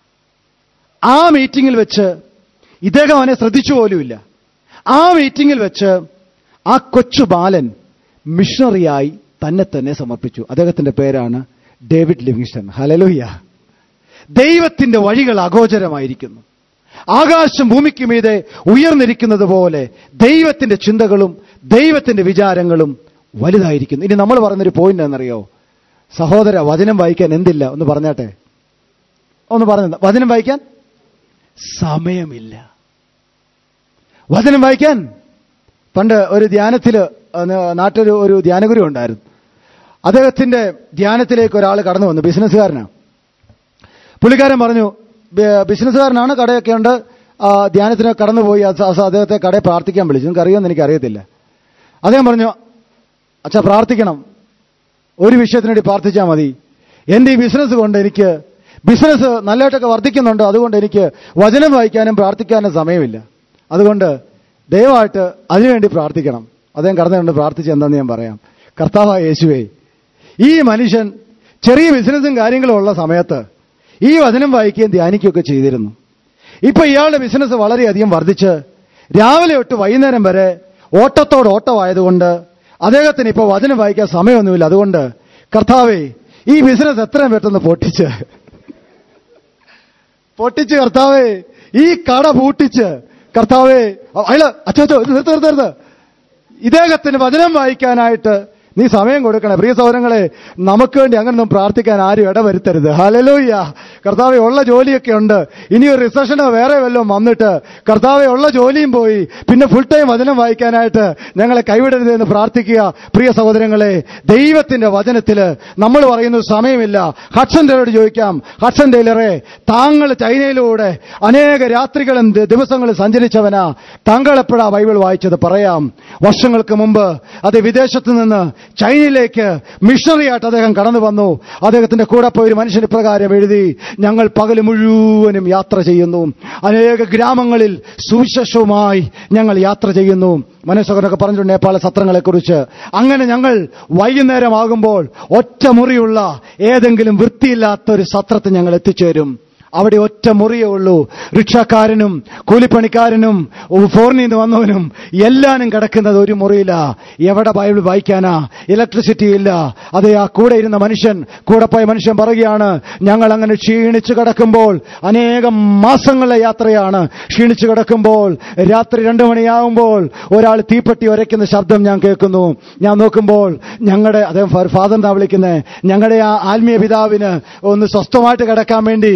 ആ മീറ്റിംഗിൽ വെച്ച് ഇദ്ദേഹം അവനെ ശ്രദ്ധിച്ചു പോലുമില്ല ആ മീറ്റിംഗിൽ വെച്ച് ആ കൊച്ചു ബാലൻ മിഷണറിയായി തന്നെ തന്നെ സമർപ്പിച്ചു അദ്ദേഹത്തിന്റെ പേരാണ് ഡേവിഡ് ലിവിങ്സ്റ്റൺ ഹലലൂയ ദൈവത്തിന്റെ വഴികൾ അഗോചരമായിരിക്കുന്നു ആകാശം ഭൂമിക്ക് മീതെ ഉയർന്നിരിക്കുന്നത് പോലെ ദൈവത്തിന്റെ ചിന്തകളും ദൈവത്തിന്റെ വിചാരങ്ങളും വലുതായിരിക്കുന്നു ഇനി നമ്മൾ പറയുന്നൊരു പോയിന്റ് എന്നറിയോ സഹോദര വചനം വായിക്കാൻ എന്തില്ല ഒന്ന് പറഞ്ഞാട്ടെ ഒന്ന് പറഞ്ഞു വചനം വായിക്കാൻ സമയമില്ല വചനം വായിക്കാൻ പണ്ട് ഒരു ധ്യാനത്തിൽ നാട്ടിൽ ഒരു ധ്യാനഗുരു ഉണ്ടായിരുന്നു അദ്ദേഹത്തിന്റെ ധ്യാനത്തിലേക്ക് ഒരാൾ കടന്നു വന്നു ബിസിനസ്സുകാരനാണ് പുള്ളിക്കാരൻ പറഞ്ഞു ബിസിനസ്സുകാരനാണ് കടയൊക്കെ ഉണ്ട് ധ്യാനത്തിന് കടന്നുപോയി അദ്ദേഹത്തെ കടയിൽ പ്രാർത്ഥിക്കാൻ വിളിച്ചു നിങ്ങൾക്ക് അറിയുമെന്ന് എനിക്ക് അറിയത്തില്ല അദ്ദേഹം പറഞ്ഞു അച്ഛാ പ്രാർത്ഥിക്കണം ഒരു വിഷയത്തിന് വേണ്ടി പ്രാർത്ഥിച്ചാൽ മതി എന്റെ ഈ ബിസിനസ് കൊണ്ട് എനിക്ക് ബിസിനസ് നല്ലതായിട്ടൊക്കെ വർദ്ധിക്കുന്നുണ്ട് അതുകൊണ്ട് എനിക്ക് വചനം വായിക്കാനും പ്രാർത്ഥിക്കാനും സമയമില്ല അതുകൊണ്ട് ദയവായിട്ട് അതിനുവേണ്ടി പ്രാർത്ഥിക്കണം അദ്ദേഹം കടന്നുകൊണ്ട് പ്രാർത്ഥിച്ച് എന്താണെന്ന് ഞാൻ പറയാം കർത്താവായ യേശുവേ ഈ മനുഷ്യൻ ചെറിയ ബിസിനസ്സും കാര്യങ്ങളും ഉള്ള സമയത്ത് ഈ വചനം വായിക്കുകയും ധ്യാനിക്കുകയൊക്കെ ചെയ്തിരുന്നു ഇപ്പൊ ഇയാളുടെ ബിസിനസ് വളരെയധികം വർദ്ധിച്ച് രാവിലെ തൊട്ട് വൈകുന്നേരം വരെ ഓട്ടത്തോട് ഓട്ടമായതുകൊണ്ട് അദ്ദേഹത്തിന് ഇപ്പോൾ വചനം വായിക്കാൻ സമയമൊന്നുമില്ല അതുകൊണ്ട് കർത്താവേ ഈ ബിസിനസ് എത്രയും പെട്ടെന്ന് പൊട്ടിച്ച് പൊട്ടിച്ച് കർത്താവേ ഈ കട പൂട്ടിച്ച് കർത്താവേ അയാള് അച്ഛോ നിർത്ത് നിർത്ത് നിർത്ത് ഇദ്ദേഹത്തിന് വചനം വായിക്കാനായിട്ട് നീ സമയം കൊടുക്കണേ പ്രിയ സൗരങ്ങളെ നമുക്ക് വേണ്ടി അങ്ങനൊന്നും പ്രാർത്ഥിക്കാൻ ആരും ഇടവരുത്തരുത് ഹലലൂയ്യ കർത്താവെ ഉള്ള ജോലിയൊക്കെ ഉണ്ട് ഇനി ഒരു റിസഷനോ വേറെ വല്ലതും വന്നിട്ട് കർത്താവെ ഉള്ള ജോലിയും പോയി പിന്നെ ഫുൾ ടൈം വചനം വായിക്കാനായിട്ട് ഞങ്ങളെ കൈവിടരുത് എന്ന് പ്രാർത്ഥിക്കുക പ്രിയ സഹോദരങ്ങളെ ദൈവത്തിന്റെ വചനത്തില് നമ്മൾ പറയുന്നു സമയമില്ല ഹഡ്സൺ ടൈലറോട് ചോദിക്കാം ഹഡ്സൺ ടൈലറെ താങ്കൾ ചൈനയിലൂടെ അനേക രാത്രികളും ദിവസങ്ങളും സഞ്ചരിച്ചവനാ താങ്കൾ എപ്പോഴാ ബൈബിൾ വായിച്ചത് പറയാം വർഷങ്ങൾക്ക് മുമ്പ് അത് വിദേശത്ത് നിന്ന് ചൈനയിലേക്ക് മിഷണറി ആയിട്ട് അദ്ദേഹം കടന്നു വന്നു അദ്ദേഹത്തിന്റെ കൂടെ പോയി ഒരു മനുഷ്യൻ ഇപ്രകാരം എഴുതി ഞങ്ങൾ പകൽ മുഴുവനും യാത്ര ചെയ്യുന്നു അനേക ഗ്രാമങ്ങളിൽ സുവിശേഷവുമായി ഞങ്ങൾ യാത്ര ചെയ്യുന്നു മനസ്സകരൊക്കെ പറഞ്ഞിട്ടുണ്ട് നേപ്പാള സത്രങ്ങളെ കുറിച്ച് അങ്ങനെ ഞങ്ങൾ വൈകുന്നേരമാകുമ്പോൾ ഒറ്റ മുറിയുള്ള ഏതെങ്കിലും വൃത്തിയില്ലാത്ത ഒരു സത്രത്തിൽ ഞങ്ങൾ എത്തിച്ചേരും അവിടെ ഒറ്റ മുറിയേ ഉള്ളൂ റിക്ഷക്കാരനും കൂലിപ്പണിക്കാരനും ഫോറിനിൽ നിന്ന് വന്നവനും എല്ലാനും കിടക്കുന്നത് ഒരു മുറിയില്ല എവിടെ ബൈബിൾ വായിക്കാനാ ഇലക്ട്രിസിറ്റി ഇല്ല അതെ ആ കൂടെ ഇരുന്ന മനുഷ്യൻ കൂടെ പോയ മനുഷ്യൻ പറയുകയാണ് ഞങ്ങൾ അങ്ങനെ ക്ഷീണിച്ചു കിടക്കുമ്പോൾ അനേകം മാസങ്ങളിലെ യാത്രയാണ് ക്ഷീണിച്ചു കിടക്കുമ്പോൾ രാത്രി രണ്ടു മണിയാകുമ്പോൾ ഒരാൾ തീപ്പെട്ടി ഉരയ്ക്കുന്ന ശബ്ദം ഞാൻ കേൾക്കുന്നു ഞാൻ നോക്കുമ്പോൾ ഞങ്ങളുടെ അദ്ദേഹം ഫാദർ എന്നാ വിളിക്കുന്നത് ഞങ്ങളുടെ ആ ആത്മീയ പിതാവിന് ഒന്ന് സ്വസ്ഥമായിട്ട് കിടക്കാൻ വേണ്ടി ഞങ്ങൾ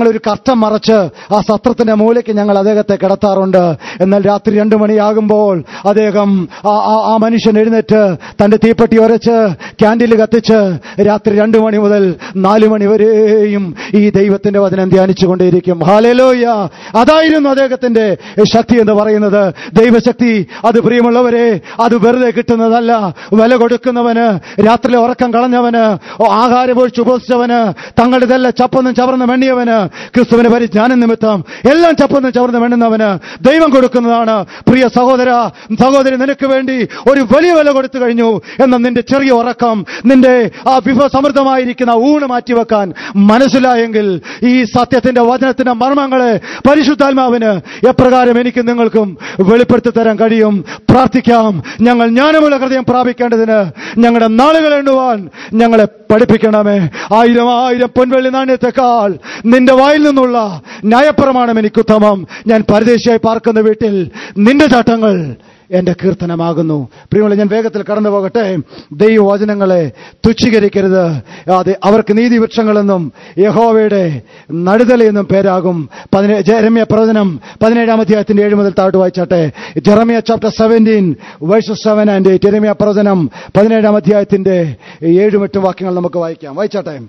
ഞങ്ങളൊരു കർട്ടം മറച്ച് ആ സത്രത്തിന്റെ മൂലയ്ക്ക് ഞങ്ങൾ അദ്ദേഹത്തെ കിടത്താറുണ്ട് എന്നാൽ രാത്രി രണ്ടു മണിയാകുമ്പോൾ അദ്ദേഹം ആ- ആ- ആ മനുഷ്യൻ എഴുന്നേറ്റ് തന്റെ തീപ്പെട്ടി ഉരച്ച് ക്യാൻഡിൽ കത്തിച്ച് രാത്രി രണ്ടു മണി മുതൽ നാലു മണി വരെയും ഈ ദൈവത്തിന്റെ വചനം ധ്യാനിച്ചുകൊണ്ടേയിരിക്കും ഹാലേലോയ അതായിരുന്നു അദ്ദേഹത്തിന്റെ ശക്തി എന്ന് പറയുന്നത് ദൈവശക്തി അത് പ്രിയമുള്ളവരെ അത് വെറുതെ കിട്ടുന്നതല്ല വില കൊടുക്കുന്നവന് രാത്രിയിലെ ഉറക്കം കളഞ്ഞവന് ഓ, ആഹാരം ഒഴിച്ച് ഉപസിച്ചവന് തങ്ങളുടെ ഇതെല്ലാം ചപ്പൊന്നും ചവർന്ന് മെണ്ണിയവന് ക്രിസ്തുവിന് പരിജ്ഞാനം നിമിത്തം എല്ലാം ചപ്പൊന്നും ചവർന്ന് മെണ്ണുന്നവന് ദൈവം കൊടുക്കുന്നതാണ് പ്രിയ സഹോദര സഹോദരി നിനക്ക് വേണ്ടി ഒരു വലിയ വില കൊടുത്തു കഴിഞ്ഞു എന്ന നിന്റെ ചെറിയ ഉറക്കം നിന്റെ ആ വിഭവസമൃദ്ധമായിരിക്കുന്ന ഊണ് മാറ്റിവെക്കാൻ മനസ്സിലായെങ്കിൽ ഈ സത്യത്തിന്റെ വചനത്തിന്റെ മർമ്മങ്ങളെ പരിശുദ്ധാത്മാവിന് എപ്രകാരം എനിക്ക് നിങ്ങൾക്കും വെളിപ്പെടുത്തി തരാൻ കഴിയും പ്രാർത്ഥിക്കാം ഞങ്ങൾ ജ്ഞാനമുള്ള ഹൃദയം പ്രാപിക്കേണ്ടതിന് ഞങ്ങളുടെ നാളുകൾ എണ്ണുവാൻ ഞങ്ങളെ പഠിപ്പിക്കണമേ ആയിരം ആയിരം പൊൻവെള്ളി നാണ്യത്തെക്കാൾ നിന്റെ വായിൽ നിന്നുള്ള ന്യായപ്രമാണം എനിക്ക് ഉത്തമം ഞാൻ പരദേശിയായി പാർക്കുന്ന വീട്ടിൽ നിന്റെ ചട്ടങ്ങൾ എന്റെ കീർത്തനമാകുന്നു പ്രിയമുള്ള ഞാൻ വേഗത്തിൽ കടന്നു പോകട്ടെ ദൈവവചനങ്ങളെ തുച്ഛീകരിക്കരുത് അതെ അവർക്ക് നീതിവൃക്ഷങ്ങളെന്നും യഹോവയുടെ നടുതലയെന്നും പേരാകും പതിനേ ജെറമ്യ പ്രവചനം പതിനേഴാം അധ്യായത്തിന്റെ ഏഴ് മുതൽ താഴ്ത്തു വായിച്ചാട്ടെ Jeremiah chapter seventeen verses seven and eight Jeremiah പ്രവചനം പതിനേഴാം അധ്യായത്തിന്റെ ഏഴും എട്ടും വാക്യങ്ങൾ നമുക്ക് വായിക്കാം വായിച്ചാട്ടെ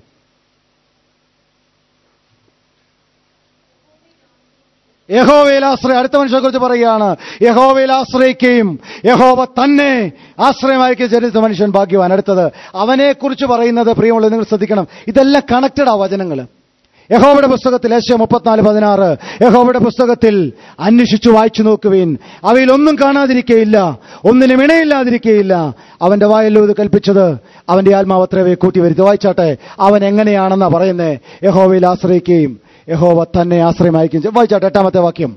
യഹോവയിൽ ആശ്രയം അടുത്ത മനുഷ്യനെ കുറിച്ച് പറയുകയാണ് യഹോവയിൽ ആശ്രയിക്കുകയും യഹോവ തന്നെ ആശ്രയമായിരിക്കും ജനിച്ച മനുഷ്യൻ ഭാഗ്യവാൻ അടുത്തത് അവനെ കുറിച്ച് പറയുന്നത് പ്രിയമുള്ളത് നിങ്ങൾ ശ്രദ്ധിക്കണം ഇതെല്ലാം കണക്റ്റഡ് ആ വചനങ്ങൾ യഹോവയുടെ പുസ്തകത്തിൽ ഏഷ്യ മുപ്പത്തിനാല് പതിനാറ് യഹോവയുടെ പുസ്തകത്തിൽ അന്വേഷിച്ചു വായിച്ചു നോക്കുവീൻ അവയിൽ ഒന്നും കാണാതിരിക്കുകയില്ല ഒന്നിനും ഇണയില്ലാതിരിക്കുകയില്ല അവന്റെ വായല്ലോ ഇത് കൽപ്പിച്ചത് അവന്റെ ആത്മാവ് അത്രവേ കൂട്ടി വരുത്തി വായിച്ചാട്ടെ അവൻ എങ്ങനെയാണെന്നാ പറയുന്നേ യഹോവയിൽ ആശ്രയിക്കുകയും യഹോവ തന്നെ ആശ്രയമായിരിക്കും ചെയ്യും. വായിച്ചാട്ടെ എട്ടാമത്തെ വാക്യം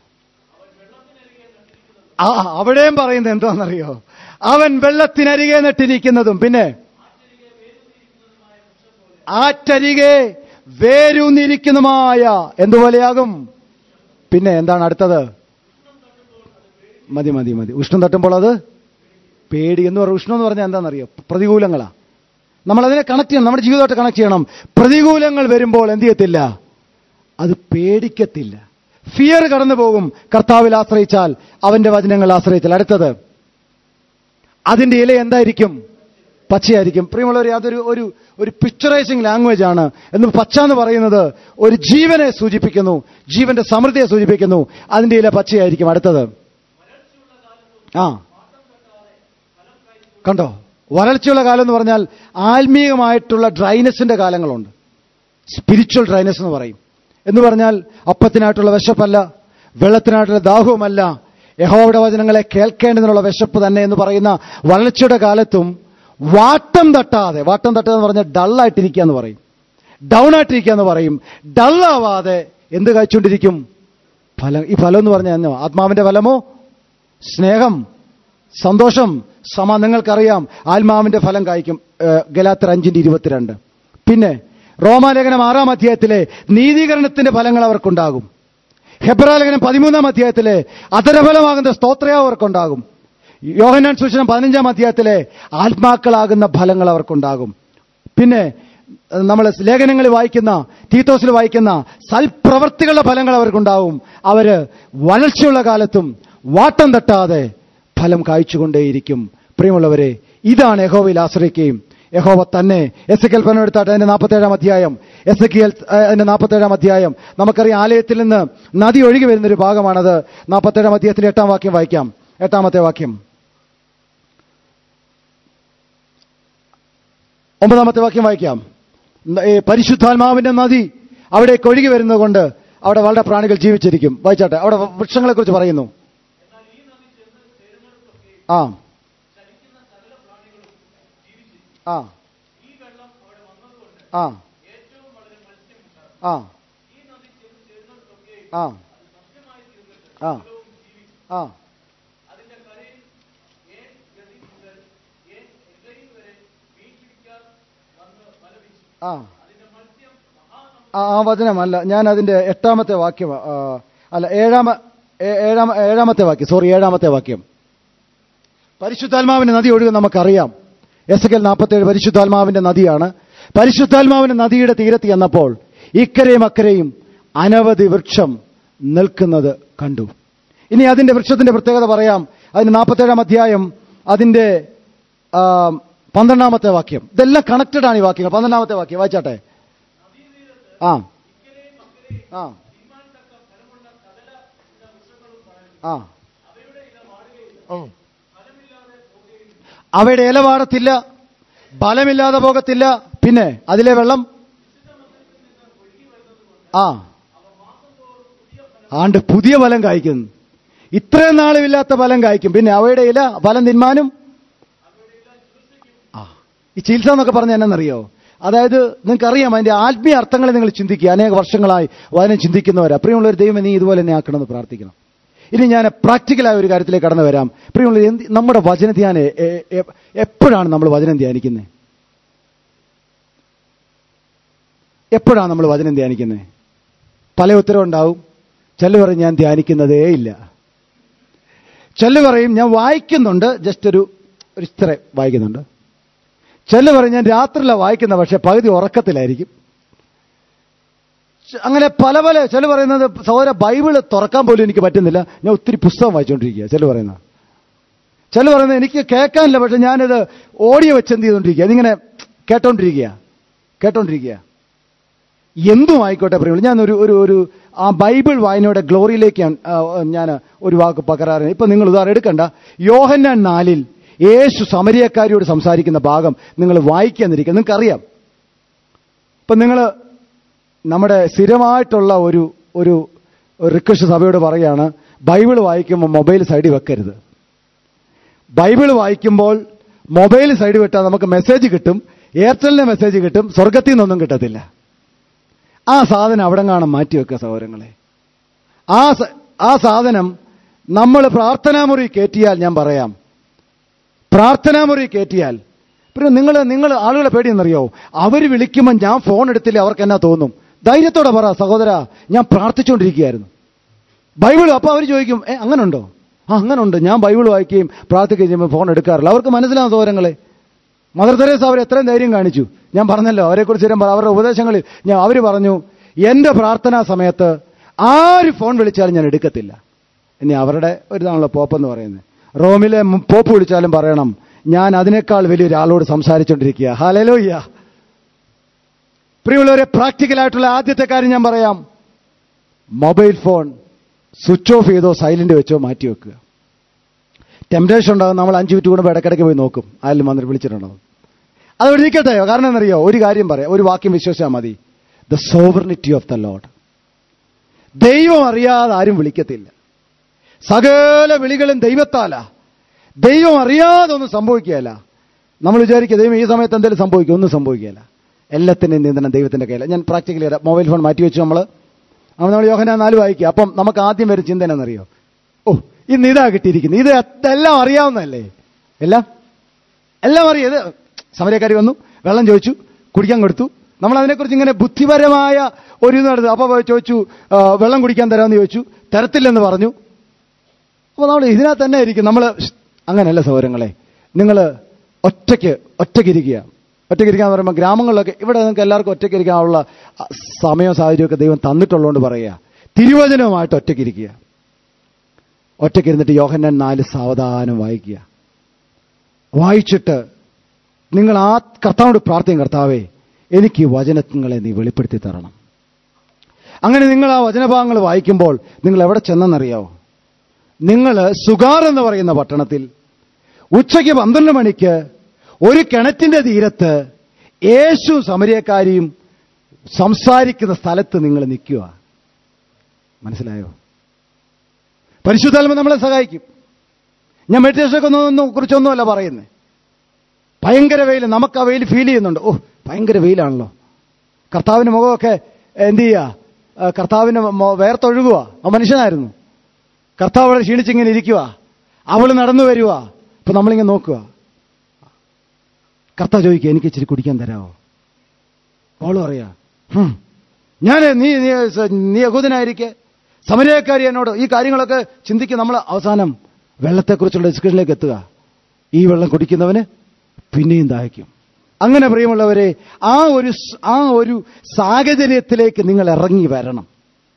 ആ അവിടെയും പറയുന്നത് എന്താണെന്നറിയോ അവൻ വെള്ളത്തിനരികെ നട്ടിരിക്കുന്നതും പിന്നെ ആറ്റരികെ വേരൂന്നിരിക്കുന്നതുമായ എന്തുപോലെയാകും പിന്നെ എന്താണ് അടുത്തത് മതി മതി മതി ഉഷ്ണം തട്ടുമ്പോൾ അത് പേടി എന്ന് പറയുക ഉഷ്ണം എന്ന് പറഞ്ഞാൽ എന്താണെന്നറിയോ പ്രതികൂലങ്ങളാ നമ്മൾ അതിനെ കണക്ട് ചെയ്യണം നമ്മുടെ ജീവിതമായിട്ട് കണക്ട് ചെയ്യണം പ്രതികൂലങ്ങൾ വരുമ്പോൾ എന്ത് ചെയ്യത്തില്ല അത് പേടിക്കത്തില്ല ഫിയർ കടന്നു പോകും കർത്താവിൽ ആശ്രയിച്ചാൽ അവന്റെ വചനങ്ങൾ ആശ്രയിച്ചാൽ അടുത്തത് അതിന്റെ ഇല എന്തായിരിക്കും പച്ചയായിരിക്കും പ്രിയമുള്ളവരെ അതൊരു ഒരു ഒരു പിക്ചറൈസിങ് ലാംഗ്വേജ് ആണ് എന്ന് പച്ച എന്ന് പറയുന്നത് ഒരു ജീവനെ സൂചിപ്പിക്കുന്നു ജീവന്റെ സമൃദ്ധിയെ സൂചിപ്പിക്കുന്നു അതിന്റെ ഇല പച്ചയായിരിക്കും അടുത്തത് ആ കണ്ടോ വരൾച്ചയുള്ള കാലം എന്ന് പറഞ്ഞാൽ ആത്മീയമായിട്ടുള്ള ഡ്രൈനസിന്റെ കാലങ്ങളുണ്ട് സ്പിരിച്വൽ ഡ്രൈനസ് എന്ന് പറയും എന്ന് പറഞ്ഞാൽ അപ്പത്തിനായിട്ടുള്ള വിശപ്പല്ല വെള്ളത്തിനായിട്ടുള്ള ദാഹവുമല്ല യഹോവയുടെ വചനങ്ങളെ കേൾക്കേണ്ടതിനുള്ള വിശപ്പ് തന്നെ എന്ന് പറയുന്ന വരൾച്ചയുടെ കാലത്തും വാട്ടം തട്ടാതെ വാട്ടം തട്ടുക എന്ന് പറഞ്ഞാൽ ഡള്ളായിട്ടിരിക്കുക എന്ന് പറയും ഡൗൺ ആയിട്ടിരിക്കുക എന്ന് പറയും ഡള്ളാവാതെ എന്ത് കഴിച്ചുകൊണ്ടിരിക്കും ഫലം ഈ ഫലം എന്ന് പറഞ്ഞാൽ എന്നോ ആത്മാവിന്റെ ഫലമോ സ്നേഹം സന്തോഷം സമ നിങ്ങൾക്കറിയാം ആത്മാവിന്റെ ഫലം കായ്ക്കും ഏഹ്, ഗലാത്തർ അഞ്ചിന്റെ ഇരുപത്തിരണ്ട് പിന്നെ റോമാലേഖനം ആറാം അധ്യായത്തിലെ നീതീകരണത്തിന്റെ ഫലങ്ങൾ അവർക്കുണ്ടാകും ഹെബ്രാലേഖനം പതിമൂന്നാം അധ്യായത്തിലെ അതരഫലമാകുന്ന സ്തോത്രയോ അവർക്കുണ്ടാകും യോഹന്നാൻ സൂചനം പതിനഞ്ചാം അധ്യായത്തിലെ ആത്മാക്കളാകുന്ന ഫലങ്ങൾ അവർക്കുണ്ടാകും പിന്നെ നമ്മൾ ലേഖനങ്ങളിൽ വായിക്കുന്ന തീത്തോസിൽ വായിക്കുന്ന സൽപ്രവർത്തികളുടെ ഫലങ്ങൾ അവർക്കുണ്ടാവും അവര് വരൾച്ചയുള്ള കാലത്തും വാട്ടം തട്ടാതെ ഫലം കായ്ച്ചുകൊണ്ടേയിരിക്കും പ്രിയമുള്ളവരെ ഇതാണ് യഹോവയിൽ ആശ്രയിക്കുകയും യഹോവ തന്നെ എസ് എ കെൽ പനെടുത്താട്ടെ അതിന്റെ നാൽപ്പത്തേഴാം അധ്യായം എസ് എ കെൽ അതിന്റെ നാൽപ്പത്തേഴാം അധ്യായം നമുക്കറിയാം ആലയത്തിൽ നിന്ന് നദി ഒഴുകി വരുന്നൊരു ഭാഗമാണത് നാൽപ്പത്തേഴാം അധ്യായത്തിന്റെ എട്ടാം വാക്യം വായിക്കാം എട്ടാമത്തെ വാക്യം ഒമ്പതാമത്തെ വാക്യം വായിക്കാം ന- ഏ, പരിശുദ്ധാത്മാവിന്റെ നദി അവിടേക്ക് ഒഴുകി വരുന്നത് കൊണ്ട് അവിടെ വളരെ പ്രാണികൾ ജീവിച്ചിരിക്കും വായിച്ചാട്ടെ അവിടെ വൃക്ഷങ്ങളെ കുറിച്ച് പറയുന്നു ആ ആ ആ ആ ആ ആ ആ ആ ആ ആ വചനമല്ല ഞാൻ അതിന്റെ എട്ടാമത്തെ വാക്യം ആ, അല്ല ഏഴാമ ഏ- ഏഴാമ ഏഴാമത്തെ വാക്യം സോറി ഏഴാമത്തെ വാക്യം പരിശുദ്ധാത്മാവിന്റെ നദി ഒഴുകും നമുക്കറിയാം എസ് കെൽ നാൽപ്പത്തേഴ് പരിശുദ്ധാത്മാവിന്റെ നദിയാണ് പരിശുദ്ധാത്മാവിന്റെ നദിയുടെ തീരത്ത് ചെന്നപ്പോൾ ഇക്കരെയും അക്കരെയും അനവധി വൃക്ഷം നിൽക്കുന്നത് കണ്ടു ഇനി അതിന്റെ വൃക്ഷത്തിന്റെ പ്രത്യേകത പറയാം അതിന് നാൽപ്പത്തേഴാം അധ്യായം അതിന്റെ ആ, പന്ത്രണ്ടാമത്തെ വാക്യം ഇതെല്ലാം കണക്റ്റഡ് ആണ് ഈ വാക്യങ്ങൾ പന്ത്രണ്ടാമത്തെ വാക്യം വായിച്ചാട്ടെ ആ ആ ആ ഉം. അവയുടെ ഇല വാടത്തില്ല ബലമില്ലാതെ പോകത്തില്ല പിന്നെ അതിലെ വെള്ളം ആ ആണ്ട് പുതിയ ഫലം കായ്ക്കുന്നു ഇത്രയും നാളുമില്ലാത്ത ഫലം കായ്ക്കും പിന്നെ അവയുടെ ഇല ഫലം തിന്മാനും ആ ഈ ചികിത്സ എന്നൊക്കെ പറഞ്ഞ എന്നറിയോ അതായത് നിങ്ങൾക്ക് അറിയാം അതിന്റെ ആത്മീയ അർത്ഥങ്ങളെ നിങ്ങൾ ചിന്തിക്കുക അനേക വർഷങ്ങളായി വചനം ചിന്തിക്കുന്നവരാ പ്രിയമുള്ള ഒരു ദൈവം നീ ഇതുപോലെ തന്നെ ആക്കണമെന്ന് പ്രാർത്ഥിക്കണം ഇനി ഞാൻ പ്രാക്ടിക്കലായ ഒരു കാര്യത്തിലേക്ക് കടന്നു വരാം പ്രിയമുള്ള എന്ത് നമ്മുടെ വചന ധ്യാനം എ- എ- എപ്പോഴാണ് നമ്മൾ വചനം ധ്യാനിക്കുന്നത് എപ്പോഴാണ് നമ്മൾ വചനം ധ്യാനിക്കുന്നത് പല ഉത്തരവുണ്ടാവും ചില പറയും ഞാൻ ധ്യാനിക്കുന്നതേ ഇല്ല ചില പറയും ഞാൻ വായിക്കുന്നുണ്ട് ജസ്റ്റ് ഒരു ഒരു ഇത്ര വായിക്കുന്നുണ്ട് ചില പറയും ഞാൻ രാത്രിയിലാണ് വായിക്കുന്നത് പക്ഷെ പകുതി ഉറക്കത്തിലായിരിക്കും ച- അങ്ങനെ പല പല ചില പറയുന്നത് സഹോദര ബൈബിള് തുറക്കാൻ പോലും എനിക്ക് പറ്റുന്നില്ല ഞാൻ ഒത്തിരി പുസ്തകം വായിച്ചുകൊണ്ടിരിക്കുക ചില പറയുന്നത് ചില പറയുന്നത് എനിക്ക് കേൾക്കാനില്ല പക്ഷെ ഞാനിത് ഓഡിയോ വെച്ച് എന്ത് ചെയ്തുകൊണ്ടിരിക്കുക അതിങ്ങനെ കേട്ടോണ്ടിരിക്കുക കേട്ടോണ്ടിരിക്കുക എന്തും ആയിക്കോട്ടെ പ്രിയമുള്ള ഞാൻ ഒരു ഒരു ഒരു ആ ബൈബിൾ വായനയുടെ ഗ്ലോറിയിലേക്ക് ഞാൻ, ആ, ഞാൻ ഒരു വാക്ക് പകരാറ് ഇപ്പൊ നിങ്ങൾ ഉദാഹരണം എടുക്കണ്ട യോഹന്നാൻ നാലിൽ യേശു സമരിയക്കാരിയോട് സംസാരിക്കുന്ന ഭാഗം നിങ്ങൾ വായിക്കാന്നിരിക്കുക നിങ്ങൾക്കറിയാം ഇപ്പൊ നിങ്ങൾ നമ്മുടെ സ്ഥിരമായിട്ടുള്ള ഒരു ഒരു റിക്വസ്റ്റ് സഭയോട് പറയാണ് ബൈബിൾ വായിക്കുമ്പോൾ മൊബൈൽ സൈഡിൽ വെക്കരുത് ബൈബിൾ വായിക്കുമ്പോൾ മൊബൈൽ സൈഡിൽ വിട്ടാൽ നമുക്ക് മെസ്സേജ് കിട്ടും എയർടെലിന്റെ മെസ്സേജ് കിട്ടും സ്വർഗത്തിൽ നിന്നൊന്നും കിട്ടത്തില്ല ആ സാധനം അവിടെ കാണാൻ മാറ്റിവെക്കുക സഹോദരങ്ങളെ ആ സ- ആ സാധനം നമ്മൾ പ്രാർത്ഥനാമുറി കയറ്റിയാൽ ഞാൻ പറയാം പ്രാർത്ഥനാമുറി കയറ്റിയാൽ പിന്നെ നിങ്ങൾ നിങ്ങൾ ആളുകളെ പേടിയെന്നറിയോ അവർ വിളിക്കുമ്പോൾ ഞാൻ ഫോൺ എടുത്തില്ല അവർക്ക് എന്നാ തോന്നും ധൈര്യത്തോടെ പറ സഹോദര ഞാൻ പ്രാർത്ഥിച്ചുകൊണ്ടിരിക്കുകയായിരുന്നു ബൈബിൾ അപ്പോൾ അവർ ചോദിക്കും ഏ അങ്ങനുണ്ടോ ആ അങ്ങനുണ്ട് ഞാൻ ബൈബിൾ വായിക്കുകയും പ്രാർത്ഥിക്കുകയും ചെയ്യുമ്പോൾ ഫോൺ എടുക്കാറില്ല അവർക്ക് മനസ്സിലാവും സഹോദരങ്ങളെ മദർ തെരേസ അവർ എത്രയും ധൈര്യം കാണിച്ചു ഞാൻ പറഞ്ഞല്ലോ അവരെക്കുറിച്ച് ഞാൻ പറ- അവരുടെ ഉപദേശങ്ങളിൽ ഞാൻ അവർ പറഞ്ഞു എന്റെ പ്രാർത്ഥനാ സമയത്ത് ആര് ഫോൺ വിളിച്ചാലും ഞാൻ എടുക്കത്തില്ല ഇനി അവരുടെ ഒരു ഇതാണല്ലോ പോപ്പെന്ന് പറയുന്നത് റോമിലെ മു- പോപ്പ് വിളിച്ചാലും പറയണം ഞാൻ അതിനേക്കാൾ വലിയൊരാളോട് സംസാരിച്ചുകൊണ്ടിരിക്കുക ഹാലലോയ്യ പ്രിയമുള്ളവരെ പ്രാക്ടിക്കലായിട്ടുള്ള ആദ്യത്തെ കാര്യം ഞാൻ പറയാം മൊബൈൽ ഫോൺ സ്വിച്ച് ഓഫ് ചെയ്തോ സൈലന്റ് വെച്ചോ മാറ്റി വെക്കുക ടെംപ്ടേഷൻ ഉണ്ടാകും നമ്മൾ അഞ്ച് മിനിറ്റ് കൂടുമ്പോൾ ഇടയ്ക്കിടയ്ക്ക് പോയി നോക്കും ആരും വന്നിട്ട് വിളിച്ചിട്ടുണ്ടാവും അത് ഒഴിക്കട്ടെ കാരണം എന്നറിയോ ഒരു കാര്യം പറയാം ഒരു വാക്യം വിശ്വസിച്ചാൽ മതി the sovereignty of the Lord ദൈവം അറിയാതെ ആരും വിളിക്കത്തില്ല സകല വിളികളും ദൈവത്താലാ ദൈവം അറിയാതെ ഒന്നും സംഭവിക്കുകയല്ല നമ്മൾ വിചാരിക്കുക ദൈവം ഈ സമയത്ത് എന്തെങ്കിലും സംഭവിക്കും ഒന്നും സംഭവിക്കുകയില്ല എല്ലാത്തിൻ്റെയും നിയന്ത്രണം ദൈവത്തിന്റെ കയ്യില ഞാൻ പ്രാക്ടിക്കലി മൊബൈൽ ഫോൺ മാറ്റി വെച്ചു നമ്മൾ അപ്പോൾ നമ്മൾ യോഹന നാല് വായിക്കുക അപ്പം നമുക്ക് ആദ്യം വരും ചിന്ത എന്നറിയോ ഓ ഇന്ന് ഇതാ കിട്ടിയിരിക്കുന്നത് ഇത് എല്ലാം അറിയാവുന്നതല്ലേ എല്ലാം എല്ലാം അറിയാം ഇത് സമരക്കാരി വന്നു വെള്ളം ചോദിച്ചു കുടിക്കാൻ കൊടുത്തു നമ്മൾ അതിനെക്കുറിച്ച് ഇങ്ങനെ ബുദ്ധിപരമായ ഒരു ഇത് നടത്തും അപ്പോൾ ചോദിച്ചു ആ, വെള്ളം കുടിക്കാൻ തരാമെന്ന് ചോദിച്ചു തരത്തില്ലെന്ന് പറഞ്ഞു അപ്പോൾ നമ്മൾ ഇതിനകത്ത് തന്നെ ഇരിക്കും നമ്മൾ അങ്ങനെയല്ല സൗകര്യങ്ങളെ നിങ്ങൾ ഒറ്റയ്ക്ക് ഒറ്റയ്ക്കിരിക്കുക ഒറ്റയ്ക്കിരിക്കുക എന്ന് പറയുമ്പോൾ ഗ്രാമങ്ങളിലൊക്കെ ഇവിടെ നിങ്ങൾക്ക് എല്ലാവർക്കും ഒറ്റയ്ക്കിരിക്കാനുള്ള ആ, സമയവും സാഹചര്യമൊക്കെ ദൈവം തന്നിട്ടുള്ളതുകൊണ്ട് പറയുക തിരുവചനവുമായിട്ട് ഒറ്റയ്ക്കിരിക്കുക ഒറ്റയ്ക്കിരുന്നിട്ട് യോഹന്നാൻ നാല് സാവധാനം വായിക്കുക വായിച്ചിട്ട് നിങ്ങൾ ആ കർത്താവോട് പ്രാർത്ഥിക്കും കർത്താവേ എനിക്ക് ഈ വചനങ്ങളെ നീ വെളിപ്പെടുത്തി തരണം അങ്ങനെ നിങ്ങൾ ആ വചനഭാഗങ്ങൾ വായിക്കുമ്പോൾ നിങ്ങൾ എവിടെ ചെന്നെന്നറിയാവോ നിങ്ങൾ സുഗാർ എന്ന് പറയുന്ന പട്ടണത്തിൽ ഉച്ചയ്ക്ക് പന്ത്രണ്ട് മണിക്ക് ഒരു കിണറ്റിന്റെ തീരത്ത് യേശു സമരിയക്കാരിയും സംസാരിക്കുന്ന സ്ഥലത്ത് നിങ്ങൾ നിൽക്കുക മനസ്സിലായോ പരിശുദ്ധാത്മ നമ്മളെ സഹായിക്കും ഞാൻ മെഡിറ്റേഷനൊക്കെ ഒന്നും കുറിച്ചൊന്നുമല്ല പറയുന്നത് ഭയങ്കര വെയിൽ നമുക്ക് ആ വെയിൽ ഫീൽ ചെയ്യുന്നുണ്ട് ഓ ഭയങ്കര വെയിലാണല്ലോ കർത്താവിന്റെ മുഖമൊക്കെ എന്ത് ചെയ്യുക കർത്താവിന് മൊ- വേർത്തൊഴുകുക ആ മനുഷ്യനായിരുന്നു കർത്താവ് അവിടെ ക്ഷീണിച്ചിങ്ങനെ ഇരിക്കുക അവൾ നടന്നു വരുക അപ്പൊ നമ്മളിങ്ങനെ നോക്കുക കർത്താവ് ചോദിക്കുക എനിക്ക് ഇച്ചിരി കുടിക്കാൻ തരാമോ അവള് പറയാ "ഹും, ഞാൻ നീ നീ സ- നീ യഹൂദനായിരിക്കെ സമരക്കാരി എന്നോട് ഈ കാര്യങ്ങളൊക്കെ ചിന്തിക്കുക നമ്മൾ അവസാനം വെള്ളത്തെക്കുറിച്ചുള്ള ഡിസ്കഷനിലേക്ക് എത്തുക ഈ വെള്ളം കുടിക്കുന്നവന് പിന്നെയും ദാഹിക്കും അങ്ങനെ പ്രിയമുള്ളവരെ ആ ഒരു സ്- ആ ഒരു സാഹചര്യത്തിലേക്ക് നിങ്ങൾ ഇറങ്ങി വരണം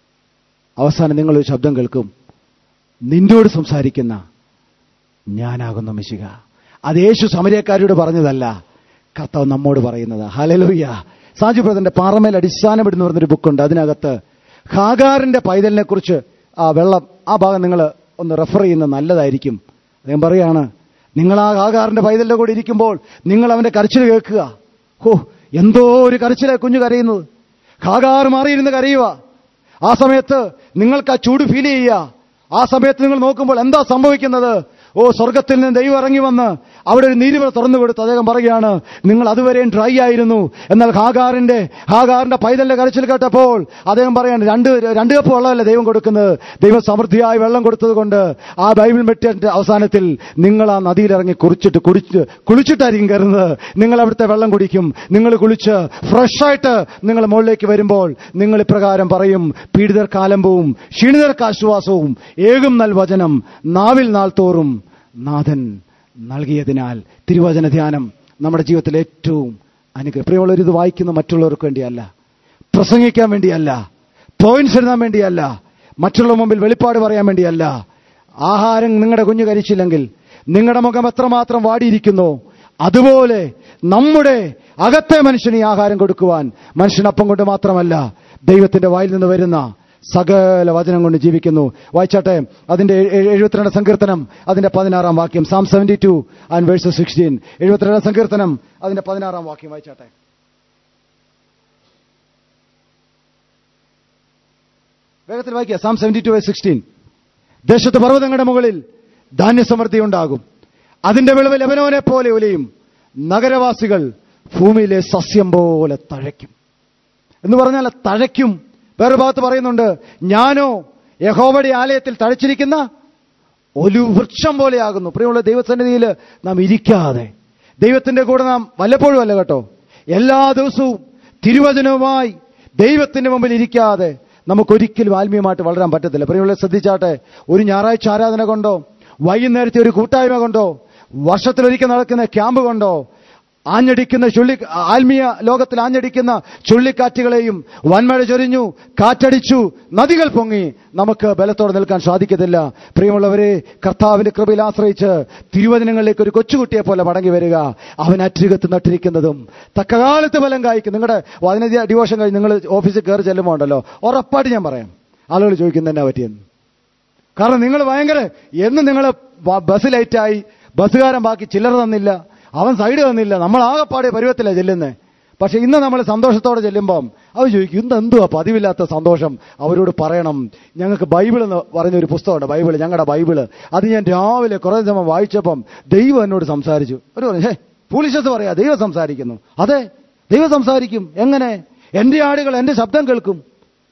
അവസാനം നിങ്ങളൊരു ശബ്ദം കേൾക്കും നിന്നോട് സംസാരിക്കുന്ന ഞാനാകുന്നു മിശിക അത് യേശു സമരക്കാരോട് പറഞ്ഞതല്ല കർത്താവ് നമ്മോട് പറയുന്നത് ഹലലുയ്യ സാജു ബ്രദറിന്റെ പാറമേൽ അടിസ്ഥാനപ്പെടുന്നു പറഞ്ഞൊരു ബുക്കുണ്ട് അതിനകത്ത് ഹാഗാറിന്റെ പൈതലിനെ കുറിച്ച് ആ വെള്ളം ആ ഭാഗം നിങ്ങൾ ഒന്ന് റെഫർ ചെയ്യുന്നത് നല്ലതായിരിക്കും അദ്ദേഹം പറയാണ് നിങ്ങൾ ആ ഹാഗാറിന്റെ പൈതലിന്റെ കൂടെ ഇരിക്കുമ്പോൾ നിങ്ങൾ അവന്റെ കരച്ചിൽ കേൾക്കുക ഹോ എന്തോ ഒരു കരച്ചിലെ കുഞ്ഞു കരയുന്നത് ഹാഗാർ മാറിയിരുന്ന് കരയുക ആ സമയത്ത് നിങ്ങൾക്ക് ആ ചൂട് ഫീൽ ചെയ്യുക ആ സമയത്ത് നിങ്ങൾ നോക്കുമ്പോൾ എന്താ സംഭവിക്കുന്നത് ഓ സ്വർഗത്തിൽ നിന്ന് ദൈവം ഇറങ്ങി വന്ന് അവിടെ ഒരു നീരുവ തുറന്നു കൊടുത്ത് അദ്ദേഹം പറയുകയാണ് നിങ്ങൾ അതുവരെയും ഡ്രൈ ആയിരുന്നു എന്നാൽ ഹാഗാറിന്റെ ഹാഗാറിന്റെ പൈതലിന്റെ കരച്ചിൽ കേട്ടപ്പോൾ അദ്ദേഹം പറയാണ് രണ്ട് രണ്ട് കപ്പ് വെള്ളമല്ല ദൈവം കൊടുക്കുന്നത് ദൈവം സമൃദ്ധിയായി വെള്ളം കൊടുത്തത് കൊണ്ട് ആ ബൈബിൾ മെറ്റിന്റെ അവസാനത്തിൽ നിങ്ങൾ ആ നദിയിലിറങ്ങി കുറിച്ചിട്ട് കുടിച്ച് കുളിച്ചിട്ടായിരിക്കും കയറുന്നത് നിങ്ങൾ അവിടുത്തെ വെള്ളം കുടിക്കും നിങ്ങൾ കുളിച്ച് ഫ്രഷായിട്ട് നിങ്ങൾ മുകളിലേക്ക് വരുമ്പോൾ നിങ്ങൾ ഇപ്രകാരം പറയും പീഡിതർക്ക് ആലംബവും ക്ഷീണിതർക്ക് ആശ്വാസവും ഏകും നൽ വചനം നാവിൽ നാൾ തോറും നാഥൻ നൽകിയതിനാൽ തിരുവചന ധ്യാനം നമ്മുടെ ജീവിതത്തിൽ ഏറ്റവും അനുഗ്രഹം പ്രിയമുള്ളവർ ഇത് വായിക്കുന്ന മറ്റുള്ളവർക്ക് വേണ്ടിയല്ല പ്രസംഗിക്കാൻ വേണ്ടിയല്ല പോയിന്റ്സ് എഴുതാൻ വേണ്ടിയല്ല മറ്റുള്ള മുമ്പിൽ വെളിപ്പാട് പറയാൻ വേണ്ടിയല്ല ആഹാരം നിങ്ങളുടെ കുഞ്ഞു കരിച്ചില്ലെങ്കിൽ നിങ്ങളുടെ മുഖം എത്രമാത്രം വാടിയിരിക്കുന്നു അതുപോലെ നമ്മുടെ അകത്തെ മനുഷ്യന് ഈ ആഹാരം കൊടുക്കുവാൻ മനുഷ്യനപ്പം കൊണ്ട് മാത്രമല്ല ദൈവത്തിന്റെ വായിൽ നിന്ന് വരുന്ന സകല വചനം കൊണ്ട് ജീവിക്കുന്നു വായിച്ചാട്ടെ അതിന്റെ എ- എഴുപത്തിരണ്ട് സങ്കീർത്തനം അതിന്റെ പതിനാറാം വാക്യം Psalm seventy two and verse sixteen എഴുപത്തിരണ്ട് സങ്കീർത്തനം അതിന്റെ പതിനാറാം വാക്യം വായിച്ചാട്ടെ വേഗത്തിൽ വായിക്കുക സാം സെവന്റി ടു സിക്സ്റ്റീൻ ദേശത്ത് പർവ്വതങ്ങളുടെ മുകളിൽ ധാന്യസമൃദ്ധി ഉണ്ടാകും അതിന്റെ വിളവ് ലബനോനെ പോലെ ഉലയും നഗരവാസികൾ ഭൂമിയിലെ സസ്യം പോലെ തഴയ്ക്കും എന്ന് പറഞ്ഞാൽ തഴയ്ക്കും വേറെ ഭാഗത്ത് പറയുന്നുണ്ട് ഞാനോ യഹോവയുടെ ആലയത്തിൽ തഴച്ചിരിക്കുന്ന ഒരു വൃക്ഷം പോലെയാകുന്നു പ്രിയമുള്ള ദൈവസന്നിധിയിൽ നാം ഇരിക്കാതെ ദൈവത്തിന്റെ കൂടെ നാം വല്ലപ്പോഴും അല്ല കേട്ടോ എല്ലാ ദിവസവും തിരുവചനവുമായി ദൈവത്തിന്റെ മുമ്പിൽ ഇരിക്കാതെ നമുക്കൊരിക്കലും ആത്മീയമായിട്ട് വളരാൻ പറ്റത്തില്ല പ്രിയമുള്ള ശ്രദ്ധിച്ചാട്ടെ ഒരു ഞായറാഴ്ച ആരാധന കൊണ്ടോ വൈകുന്നേരത്തെ ഒരു കൂട്ടായ്മ കൊണ്ടോ വർഷത്തിലൊരിക്കൽ നടക്കുന്ന ക്യാമ്പ് കൊണ്ടോ ആഞ്ഞടിക്കുന്ന ചുള്ളി ആത്മീയ ലോകത്തിൽ ആഞ്ഞടിക്കുന്ന ചുള്ളിക്കാറ്റുകളെയും വൻമഴ ചൊരിഞ്ഞു കാറ്റടിച്ചു നദികൾ പൊങ്ങി നമുക്ക് ബലത്തോടെ നിൽക്കാൻ സാധിക്കത്തില്ല പ്രിയമുള്ളവരെ കർത്താവിന്റെ കൃപയിൽ ആശ്രയിച്ച് തിരുവചനങ്ങളിലേക്ക് ഒരു കൊച്ചുകുട്ടിയെ പോലെ മടങ്ങി വരിക അവൻ അറ്റുകത്ത് നട്ടിരിക്കുന്നതും തക്കകാലത്ത് ബലം കായ്ക്കും നിങ്ങളുടെ പതിനഞ്ച് ഡിവോഷൻ കഴിഞ്ഞ് നിങ്ങൾ ഓഫീസിൽ കയറി ചെല്ലുമ്പോൾ ഉണ്ടല്ലോ ഉറപ്പായിട്ട് ഞാൻ പറയാം ആളുകൾ ചോദിക്കുന്നതിനെ പറ്റിയെന്ന് കാരണം നിങ്ങൾ ഭയങ്കര എന്ന് നിങ്ങൾ ബസ് ലേറ്റായി ബസ്സുകാരൻ ബാക്കി ചില്ലറ തന്നില്ല അവൻ സൈഡ് തന്നില്ല നമ്മൾ ആകെപ്പാടെ പരുവത്തില്ല ചെല്ലുന്നത് പക്ഷെ ഇന്ന് നമ്മൾ സന്തോഷത്തോടെ ചെല്ലുമ്പം അവർ ചോദിക്കും ഇന്ന് എന്തുവാ പതിവില്ലാത്ത സന്തോഷം അവരോട് പറയണം ഞങ്ങൾക്ക് ബൈബിൾ എന്ന് പറഞ്ഞ ഒരു പുസ്തകമുണ്ട് ബൈബിൾ ഞങ്ങളുടെ ബൈബിള് അത് ഞാൻ രാവിലെ കുറേ സമയം വായിച്ചപ്പം ദൈവം എന്നോട് സംസാരിച്ചു ഒരു പറഞ്ഞു ഹേ ഫൂളിഷസ് പറയാ ദൈവം സംസാരിക്കുന്നു അതെ ദൈവം സംസാരിക്കും എങ്ങനെ എന്റെ ആടുകൾ എന്റെ ശബ്ദം കേൾക്കും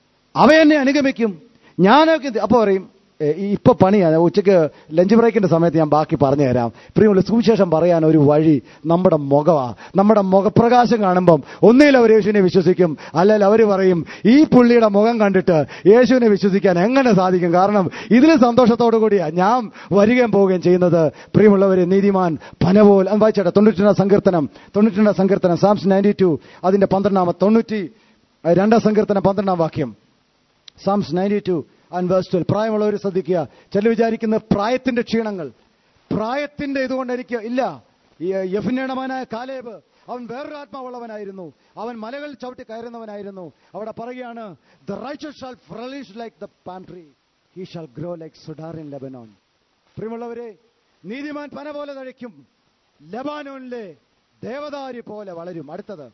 അവ എന്നെ അനുഗമിക്കും ഞാനൊക്കെ ഇത് അപ്പൊ പറയും "ഏ, ഈ ഇപ്പൊ പണിയാണ് ഉച്ചയ്ക്ക് ലഞ്ച് ബ്രേക്കിന്റെ സമയത്ത് ഞാൻ ബാക്കി പറഞ്ഞു തരാം പ്രിയമുള്ള സുവിശേഷം പറയാൻ ഒരു വഴി നമ്മുടെ മുഖമാ നമ്മുടെ മുഖപ്രകാശം കാണുമ്പം ഒന്നിൽ അവർ യേശുവിനെ വിശ്വസിക്കും അല്ലെങ്കിൽ അവർ പറയും ഈ പുള്ളിയുടെ മുഖം കണ്ടിട്ട് യേശുവിനെ വിശ്വസിക്കാൻ എങ്ങനെ സാധിക്കും കാരണം ഇതിൽ സന്തോഷത്തോടു കൂടിയാ ഞാൻ വരികയും പോവുകയും ചെയ്യുന്നത് പ്രിയമുള്ളവരെ നീതിമാൻ പനപോൽ അത് വായിച്ചേട്ടെ തൊണ്ണൂറ്റിരണ്ടാം സങ്കീർത്തനം തൊണ്ണൂറ്റിരണ്ടാം സങ്കീർത്തനം സാംസ് നയൻറ്റി ടു അതിന്റെ പന്ത്രണ്ടാമ തൊണ്ണൂറ്റി അഹ് രണ്ടാം സങ്കീർത്തനം പന്ത്രണ്ടാം വാക്യം Psalms ninety two and verse twelve പ്രായമുള്ളവർ ശ്രദ്ധിക്കുക ചില വിചാരിക്കുന്ന പ്രായത്തിന്റെ ക്ഷീണങ്ങൾ പ്രായത്തിന്റെ ഇതുകൊണ്ട് എനിക്ക് ഇല്ല ഈ യഫിനയുടെ മകനായ കാലേബ് അവൻ വേറൊരു ആത്മാവുള്ളവനായിരുന്നു അവൻ മലകൾ ചവിട്ടി കയറുന്നവനായിരുന്നു അവിടെ പറയുകയാണ് the righteous shall flourish like the palm tree he shall grow like cedar in Lebanon പ്രിയമുള്ളവരെ നീതിമാൻ പന പോലെ തഴയ്ക്കും ലബാനോനിലെ ദേവദാരി പോലെ വളരും അടുത്തത്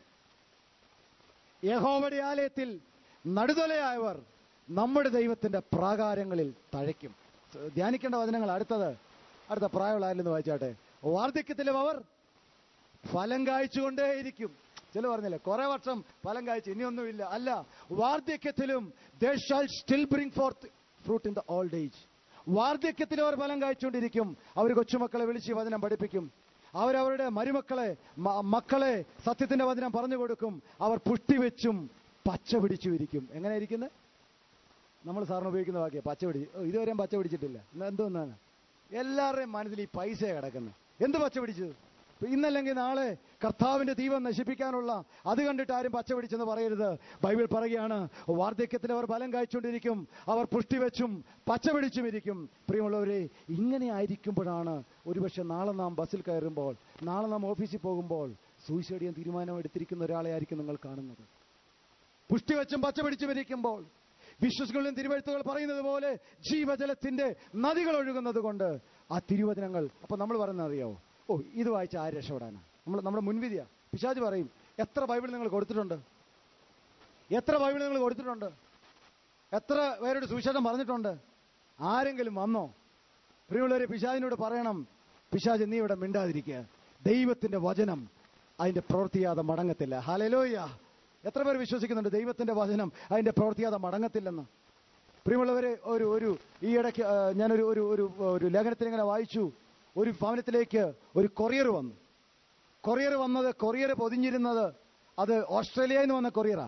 യഹോവയുടെ ആലയത്തിൽ നടുതലയായവർ നമ്മുടെ ദൈവത്തിന്റെ പ്രാകാരങ്ങളിൽ തഴയ്ക്കും ധ്യാനിക്കേണ്ട വചനങ്ങൾ അടുത്തത് അടുത്ത പ്രായമുള്ള ആരിൽ നിന്ന് വായിച്ചാട്ടെ വാർദ്ധക്യത്തിലും അവർ ഫലം കായ്ച്ചുകൊണ്ടേയിരിക്കും ചില പറഞ്ഞില്ലേ കുറെ വർഷം ഫലം കായ്ച്ചു ഇനിയൊന്നുമില്ല അല്ല വാർദ്ധക്യത്തിലും they shall still bring forth fruit in the old age വാർദ്ധക്യത്തിൽ അവർ ഫലം കായ്ച്ചുകൊണ്ടിരിക്കും അവർ കൊച്ചുമക്കളെ വിളിച്ച് ഈ വചനം പഠിപ്പിക്കും അവരവരുടെ മരുമക്കളെ മ- മക്കളെ സത്യത്തിന്റെ വചനം പറഞ്ഞു കൊടുക്കും അവർ പുഷ്ടി വെച്ചും പച്ച പിടിച്ചു ഇരിക്കും എങ്ങനെ ഇരിക്കുന്നത് നമ്മൾ സാറിന് ഉപയോഗിക്കുന്ന വാക്യ പച്ച പിടിച്ച് ഓ, ഇതുവരെയും പച്ച പിടിച്ചിട്ടില്ല എന്നാ എന്തോന്നാണ് എല്ലാവരുടെയും മനസ്സിൽ ഈ പൈസ കിടക്കുന്നത് എന്ത് പച്ച പിടിച്ചത് ഇന്നല്ലെങ്കിൽ നാളെ കർത്താവിന്റെ ദീപം നശിപ്പിക്കാനുള്ള അത് കണ്ടിട്ട് ആരും പച്ച പിടിച്ചെന്ന് പറയരുത് ബൈബിൾ പറയുകയാണ് വാർദ്ധക്യത്തിൽ അവർ ബലം കായ്ച്ചുകൊണ്ടിരിക്കും അവർ പുഷ്ടി വെച്ചും പച്ച പിടിച്ചും ഇരിക്കും പ്രിയമുള്ളവരെ ഇങ്ങനെ ആയിരിക്കുമ്പോഴാണ് ഒരുപക്ഷെ നാളെ നാം ബസ്സിൽ കയറുമ്പോൾ നാളെ നാം ഓഫീസിൽ പോകുമ്പോൾ സൂയിസൈഡ് ചെയ്യാൻ തീരുമാനം എടുത്തിരിക്കുന്ന ഒരാളെ ആയിരിക്കും നിങ്ങൾ കാണുന്നത് പുഷ്ടി വെച്ചും പച്ച പിടിച്ചും ഇരിക്കുമ്പോൾ വിശ്വസികളിലും തിരുവഴുത്തുകൾ പറയുന്നത് പോലെ ജീവജലത്തിന്റെ നദികൾ ഒഴുകുന്നത് കൊണ്ട് ആ തിരുവചനങ്ങൾ അപ്പൊ നമ്മൾ പറയുന്നത് അറിയാവോ ഓ ഇത് വായിച്ച ആര് രക്ഷപ്പെടാനാ നമ്മൾ നമ്മുടെ മുൻവിധിയാ പിശാജ് പറയും എത്ര ബൈബിൾ നിങ്ങൾ കൊടുത്തിട്ടുണ്ട് എത്ര ബൈബിൾ നിങ്ങൾ കൊടുത്തിട്ടുണ്ട് എത്ര പേരുടെ സുവിശേഷം പറഞ്ഞിട്ടുണ്ട് ആരെങ്കിലും വന്നോ പ്രിയമുള്ളവരെ പിശാജിനോട് പറയണം പിശാജ് നീ ഇവിടെ മിണ്ടാതിരിക്കുക ദൈവത്തിന്റെ വചനം അതിന്റെ പ്രവൃത്തിയാതെ മടങ്ങത്തില്ല ഹലലോയ്യ എത്ര പേർ വിശ്വസിക്കുന്നുണ്ട് ദൈവത്തിന്റെ വചനം അതിന്റെ പ്രവൃത്തിയാതെ മടങ്ങത്തില്ലെന്ന് പ്രിയമുള്ളവരെ ഒരു ഒരു ഈ ഇടയ്ക്ക് ആ, ഞാനൊരു ഒരു ഒരു ഒരു ലേഖനത്തിൽ ഇങ്ങനെ വായിച്ചു ഒരു ഭവനത്തിലേക്ക് ഒരു കൊറിയർ വന്നു കൊറിയർ വന്നത് കൊറിയർ പൊതിഞ്ഞിരുന്നത് അത് ഓസ്ട്രേലിയയിൽ നിന്ന് വന്ന കൊറിയറാ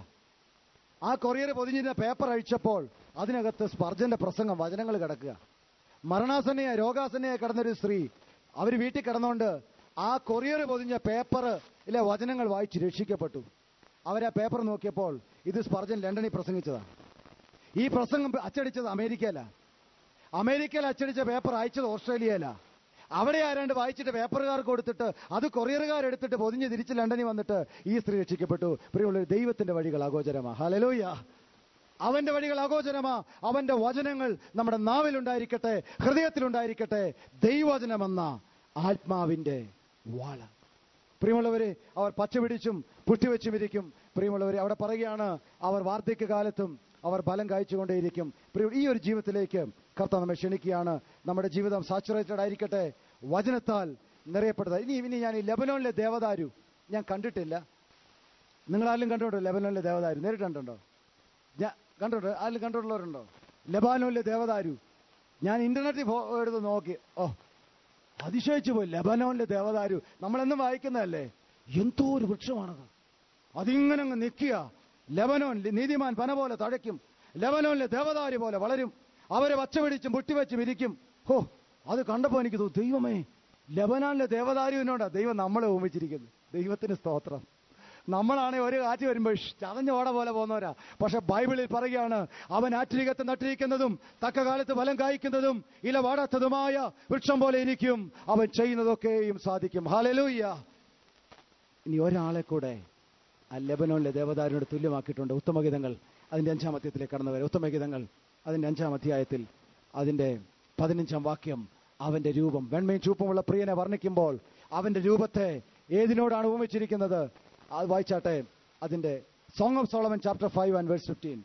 ആ കൊറിയർ പൊതിഞ്ഞിരുന്ന പേപ്പർ അഴിച്ചപ്പോൾ അതിനകത്ത് സ്പർജന്റെ പ്രസംഗം വചനങ്ങൾ കിടക്കുക മരണാസന്നയ രോഗാസന്നയായി കിടന്നൊരു സ്ത്രീ അവർ വീട്ടിൽ കിടന്നുകൊണ്ട് ആ കൊറിയർ പൊതിഞ്ഞ പേപ്പർ ഇല്ല വചനങ്ങൾ വായിച്ച് രക്ഷിക്കപ്പെട്ടു അവരാ പേപ്പർ നോക്കിയപ്പോൾ ഇത് സ്പർജൻ ലണ്ടനിൽ പ്രസംഗിച്ചതാണ് ഈ പ്രസംഗം അച്ചടിച്ചത് അമേരിക്കയില അമേരിക്കയിൽ അച്ചടിച്ച പേപ്പർ അയച്ചത് ഓസ്ട്രേലിയയില അവിടെ ആരാണ്ട് വായിച്ചിട്ട് പേപ്പറുകാർക്ക് കൊടുത്തിട്ട് അത് കൊറിയറുകാരെടുത്തിട്ട് പൊതിഞ്ഞ് തിരിച്ച് ലണ്ടനിൽ വന്നിട്ട് ഈ സ്ത്രീ രക്ഷിക്കപ്പെട്ടു പ്രിയമുള്ള ദൈവത്തിന്റെ വഴികൾ അഗോചരമാ ഹലലോയ്യ അവന്റെ വഴികൾ അഗോചരമാ അവന്റെ വചനങ്ങൾ നമ്മുടെ നാവിലുണ്ടായിരിക്കട്ടെ ഹൃദയത്തിലുണ്ടായിരിക്കട്ടെ ദൈവവചനമെന്ന ആത്മാവിന്റെ വാള പ്രിയമുള്ളവരെ അവർ പച്ചപിടിച്ചും പുഷ്ടിവെച്ചും ഇരിക്കും പ്രിയമുള്ളവരെ അവിടെ പറയുകയാണ് അവർ വാർദ്ധക്യകാലത്തും അവർ ബലം കായ്ച്ചുകൊണ്ടേയിരിക്കും പ്രിയ ഈ ഒരു ജീവിതത്തിലേക്ക് കർത്താവ് നമ്മെ ക്ഷണിക്കുകയാണ് നമ്മുടെ ജീവിതം സാച്ചുറേറ്റഡ് ആയിരിക്കട്ടെ വചനത്താൽ നിറയപ്പെട്ടത് ഇനി ഇനി ഞാൻ ഈ ലെബനോണിലെ ദേവദാരു ഞാൻ കണ്ടിട്ടില്ല നിങ്ങളാരും കണ്ടിട്ടുണ്ടോ ലെബനോണിലെ ദേവദാരു നേരിട്ട് കണ്ടിട്ടുണ്ടോ ഞാൻ കണ്ടിട്ടുണ്ടോ ആരും കണ്ടിട്ടുള്ളവരുണ്ടോ ലെബാനോനിലെ ദേവദാരു ഞാൻ ഇന്റർനെറ്റിൽ ഫോ- എടുത്ത് നോക്കി ഓ അതിശയിച്ചു പോയി ലെബനോനിലെ ദേവദാരു നമ്മളെന്നും വായിക്കുന്നതല്ലേ എന്തോ ഒരു വൃക്ഷമാണത് അതിങ്ങനെ അങ്ങ് നിൽക്കുക ലെബനോൻ നീതിമാൻ പന പോലെ തഴയ്ക്കും ലെബനോനിലെ ദേവദാരി പോലെ വളരും അവരെ വച്ചപിടിച്ചും പൊട്ടിവെച്ചും ഇരിക്കും ഹോ അത് കണ്ടപ്പോ എനിക്ക് തോന്നി ദൈവമേ ലെബനാനിലെ ദേവദാരുവിനോടാ ദൈവം നമ്മളെ ഓമിച്ചിരിക്കുന്നത് ദൈവത്തിന് സ്തോത്രം നമ്മളാണെ ഒരു കാറ്റ് വരുമ്പോൾ ഷ് ചതഞ്ഞ ഓട പോലെ പോകുന്നവരാ പക്ഷെ ബൈബിളിൽ പറയുകയാണ് അവൻ ആറ്റിരികത്ത് നട്ടിരിക്കുന്നതും തക്ക കാലത്ത് ഫലം കായ്ക്കുന്നതും ഇല വാടാത്തതുമായ വൃക്ഷം പോലെ ഇരിക്കും അവൻ ചെയ്യുന്നതൊക്കെയും സാധിക്കും ഹാലലൂയ്യ ഇനി ഒരാളെ കൂടെ ആ ലെബനോനിലെ ദേവദാരിനോട് തുല്യമാക്കിയിട്ടുണ്ട് ഉത്തമഗീതങ്ങൾ അതിന്റെ അഞ്ചാം അധ്യായത്തിലേക്ക് കടന്നു വരെ ഉത്തമഗീതങ്ങൾ അതിന്റെ അഞ്ചാം അധ്യായത്തിൽ അതിന്റെ പതിനഞ്ചാം വാക്യം അവന്റെ രൂപം വെണ്മയും ചൂപ്പുമുള്ള പ്രിയനെ വർണ്ണിക്കുമ്പോൾ അവന്റെ രൂപത്തെ ഏതിനോടാണ് ഉപമിച്ചിരിക്കുന്നത് അത് വായിച്ചാട്ടെ അതിന്റെ Song of Solomon chapter five and verse fifteen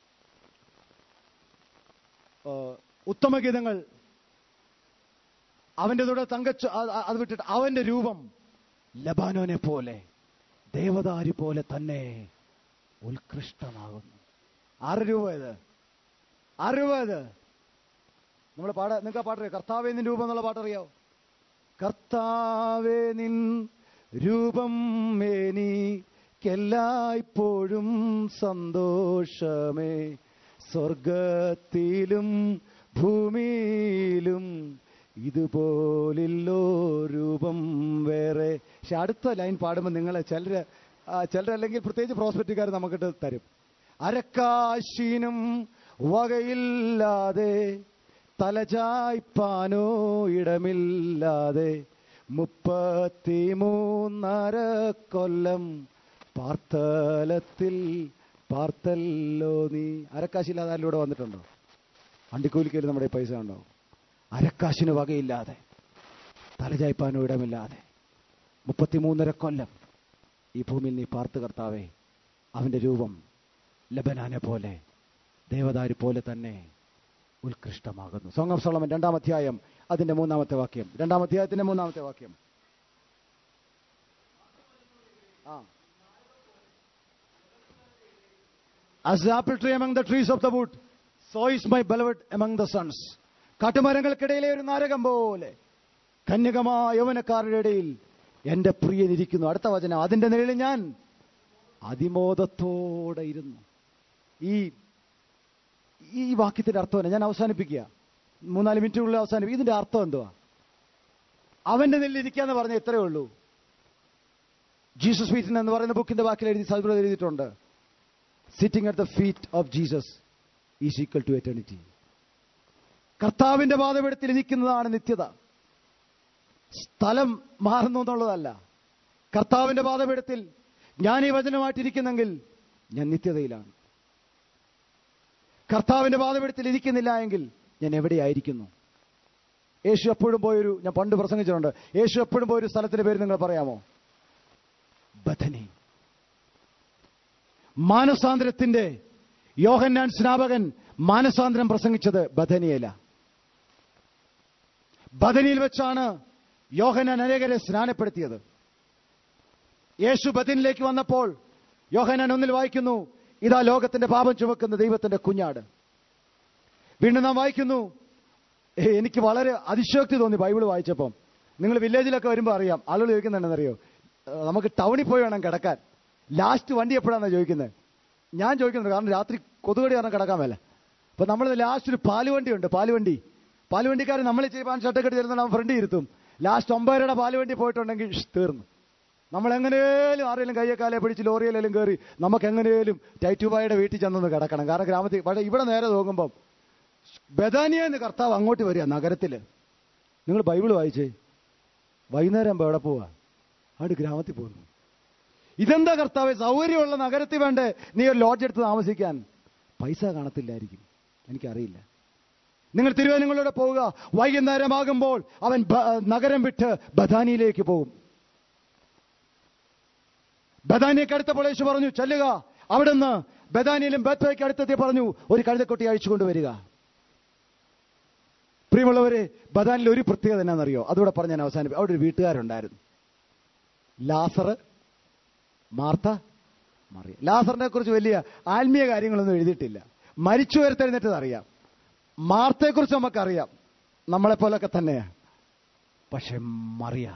ഉത്തമഗീതങ്ങൾ അവന്റെ കൂടെ തങ്കച്ചു അത് അത് വിട്ടിട്ട് അവന്റെ രൂപം ലബാനോനെ പോലെ ദേവദാരി പോലെ തന്നെ ഉത്കൃഷ്ടമാകുന്നു ആറ് രൂപ ഇത് ആറ് രൂപ ഇത് നമ്മൾ പാട നിങ്ങൾക്ക് ആ പാട്ടറിയോ കർത്താവേ നിൻ രൂപം എന്നുള്ള പാട്ടറിയാവോ കർത്താവേ നിൻ രൂപം എനിക്കെല്ലായ്പ്പോഴും സന്തോഷമേ സ്വർഗത്തിലും ഭൂമിയിലും ഇതുപോലില്ലോ രൂപം വേറെ പക്ഷെ അടുത്ത ലൈൻ പാടുമ്പോൾ നിങ്ങൾ ചിലര് ആ, ചിലരല്ലെങ്കിൽ പ്രത്യേകിച്ച് പ്രോസ്പെക്റ്റുകാർ നമുക്കിട്ട് തരും അരക്കാശിനും വകയില്ലാതെ തലചായ്പാനോ ഇടമില്ലാതെ മുപ്പത്തിമൂന്നര കൊല്ലം പാർത്തലത്തിൽ പാർത്തല്ലോ നീ അരക്കാശില്ലാതെ ആരും ഇവിടെ വന്നിട്ടുണ്ടോ വണ്ടിക്കൂലിക്കയിൽ നമ്മുടെ ഈ പൈസ ഉണ്ടോ അരക്കാശിന് വകയില്ലാതെ തലചായ്പാനോ ഇടമില്ലാതെ മുപ്പത്തിമൂന്നര കൊല്ലം ഈ ഭൂമിയിൽ നീ പാർത്ത് കർത്താവേ അവന്റെ രൂപം ലബനാനെ പോലെ ദേവദാരി പോലെ തന്നെ ഉത്കൃഷ്ടമാകുന്നു സോങ് ഓഫ് സോളമൻ രണ്ടാം അധ്യായം അതിന്റെ മൂന്നാമത്തെ വാക്യം രണ്ടാം അധ്യായത്തിന്റെ മൂന്നാമത്തെ വാക്യം ആ As the apple tree among the trees of the wood, so is my beloved among the sons. കാട്ടുമരങ്ങൾക്കിടയിലെ ഒരു നാരകം പോലെ കന്യകമായ യൗവനക്കാരുടെ ഇടയിൽ എന്റെ പ്രിയൻ ഇരിക്കുന്നു അടുത്ത വചനം അതിന്റെ നിഴലിൽ ഞാൻ അതിമോദത്തോടെ ഇരുന്നു ഈ ഈ വാക്യത്തിന്റെ അർത്ഥം തന്നെ ഞാൻ അവസാനിപ്പിക്കുക മൂന്നാല് മിനിറ്റിനുള്ളിൽ അവസാനിപ്പിക്കും ഇതിന്റെ അർത്ഥം എന്തുവാ അവന്റെ നെല്ലിരിക്കാന്ന് പറഞ്ഞ ഇത്രയേ ഉള്ളൂ ജീസസ് ഫീറ്റ് എന്ന് പറയുന്ന ബുക്കിന്റെ വാക്കിൽ എഴുതി സൈബർ എഴുതിയിട്ടുണ്ട് sitting at the feet of Jesus is equal to eternity കർത്താവിന്റെ പാതപീഠത്തിൽ ഇരിക്കുന്നതാണ് നിത്യത സ്ഥലം മാറുന്നു എന്നുള്ളതല്ല കർത്താവിന്റെ പാതപീഠത്തിൽ ഞാൻ ഈ വചനമായിട്ടിരിക്കുന്നെങ്കിൽ ഞാൻ നിത്യതയിലാണ് കർത്താവിന്റെ പാതപീഠത്തിൽ ഇരിക്കുന്നില്ല എങ്കിൽ ഞാൻ എവിടെയായിരിക്കുന്നു യേശു എപ്പോഴും പോയൊരു ഞാൻ പണ്ട് പ്രസംഗിച്ചിട്ടുണ്ട് യേശു എപ്പോഴും പോയൊരു സ്ഥലത്തിന്റെ പേര് നിങ്ങൾ പറയാമോ ബഥനി മാനസാന്തരത്തിന്റെ യോഹന്നാൻ സ്നാപകൻ മാനസാന്തരം പ്രസംഗിച്ചത് ബഥനിയല ബഥനിയിൽ വെച്ചാണ് യോഹന്നാൻ അനേകരെ സ്നാനപ്പെടുത്തിയത് യേശു ബഥനിലേക്ക് വന്നപ്പോൾ യോഹന്നാൻ ഒന്നിൽ വായിക്കുന്നു ഇതാ ലോകത്തിന്റെ പാപം ചുമക്കുന്ന ദൈവത്തിന്റെ കുഞ്ഞാട് വീണ്ടും നാം വായിക്കുന്നു ഏ, എനിക്ക് വളരെ അതിശയോക്തി തോന്നി ബൈബിൾ വായിച്ചപ്പം നിങ്ങൾ വില്ലേജിലൊക്കെ വരുമ്പോൾ അറിയാം ആളുകൾ ചോദിക്കുന്നുണ്ടെന്നറിയോ ഏ, നമുക്ക് ടൗണിൽ പോയി വേണം കിടക്കാൻ ലാസ്റ്റ് വണ്ടി എപ്പോഴാണെന്ന് ചോദിക്കുന്നത് ഞാൻ ചോദിക്കുന്നുണ്ട് കാരണം രാത്രി കൊതുകടി കാരണം കിടക്കാൻ മേല അപ്പൊ നമ്മൾ ലാസ്റ്റ് ഒരു പാലുവണ്ടിയുണ്ട് പാലുവണ്ടി പാലുവണ്ടിക്കാരൻ നമ്മൾ ഇച്ചിരി പാൻ ഷർട്ടൊക്കെ തരുന്ന നമ്മൾ ഫ്രണ്ട് ഇരുത്തും ലാസ്റ്റ് ഒമ്പതരയുടെ പാലുവണ്ടി പോയിട്ടുണ്ടെങ്കിൽ ഷ്, തീർന്നു നമ്മൾ എങ്ങനെയും ആരെങ്കിലും കയ്യെക്കാലെ പിടിച്ച് ലോറിയിലെല്ലാം കയറി നമുക്ക് എങ്ങനെയും ടൈറ്റുബായുടെ വീട്ടിൽ ചെന്നൊന്ന് കിടക്കണം കാരണം ഗ്രാമത്തിൽ പക്ഷേ ഇവിടെ നേരെ നോക്കുമ്പം ബദാനിയെന്ന് കർത്താവ് അങ്ങോട്ട് വരിക നഗരത്തില് നിങ്ങൾ ബൈബിൾ വായിച്ചേ വൈകുന്നേരം ആകുമ്പോൾ എവിടെ പോവാ അവിടെ ഗ്രാമത്തിൽ പോകുന്നു ഇതെന്താ കർത്താവ് സൗകര്യമുള്ള നഗരത്തിൽ വേണ്ടേ നീ ഒരു ലോഡ്ജ് എടുത്ത് താമസിക്കാൻ പൈസ കാണത്തില്ലായിരിക്കും എനിക്കറിയില്ല നിങ്ങൾ തിരുവനന്തപുരങ്ങളിലൂടെ പോവുക വൈകുന്നേരമാകുമ്പോൾ അവൻ ബ- നഗരം വിട്ട് ബദാനിയിലേക്ക് പോകും ബദാനിയൊക്കെ അടുത്തപ്പോൾ യേശു പറഞ്ഞു ചെല്ലുക അവിടുന്ന് ബദാനിയിലും ബത്വയ്ക്ക് അടുത്തെത്തി പറഞ്ഞു ഒരു കഴുതക്കൊട്ടി അഴിച്ചു കൊണ്ടുവരിക പ്രിയമുള്ളവരെ ബദാനിൽ ഒരു പ്രത്യേകത എന്നാണെന്നറിയോ അതുകൂടെ പറഞ്ഞ് ഞാൻ അവസാനിപ്പിക്കും അവിടെ ഒരു വീട്ടുകാരുണ്ടായിരുന്നു ലാസർ മാർത്ത മറിയ ലാസറിനെ കുറിച്ച് വലിയ ആത്മീയ കാര്യങ്ങളൊന്നും എഴുതിയിട്ടില്ല മരിച്ചു വരുത്തെഴുന്നേറ്റത് അറിയാം മാർത്തയെക്കുറിച്ച് നമുക്കറിയാം നമ്മളെപ്പോലൊക്കെ തന്നെയാണ് പക്ഷെ മറിയ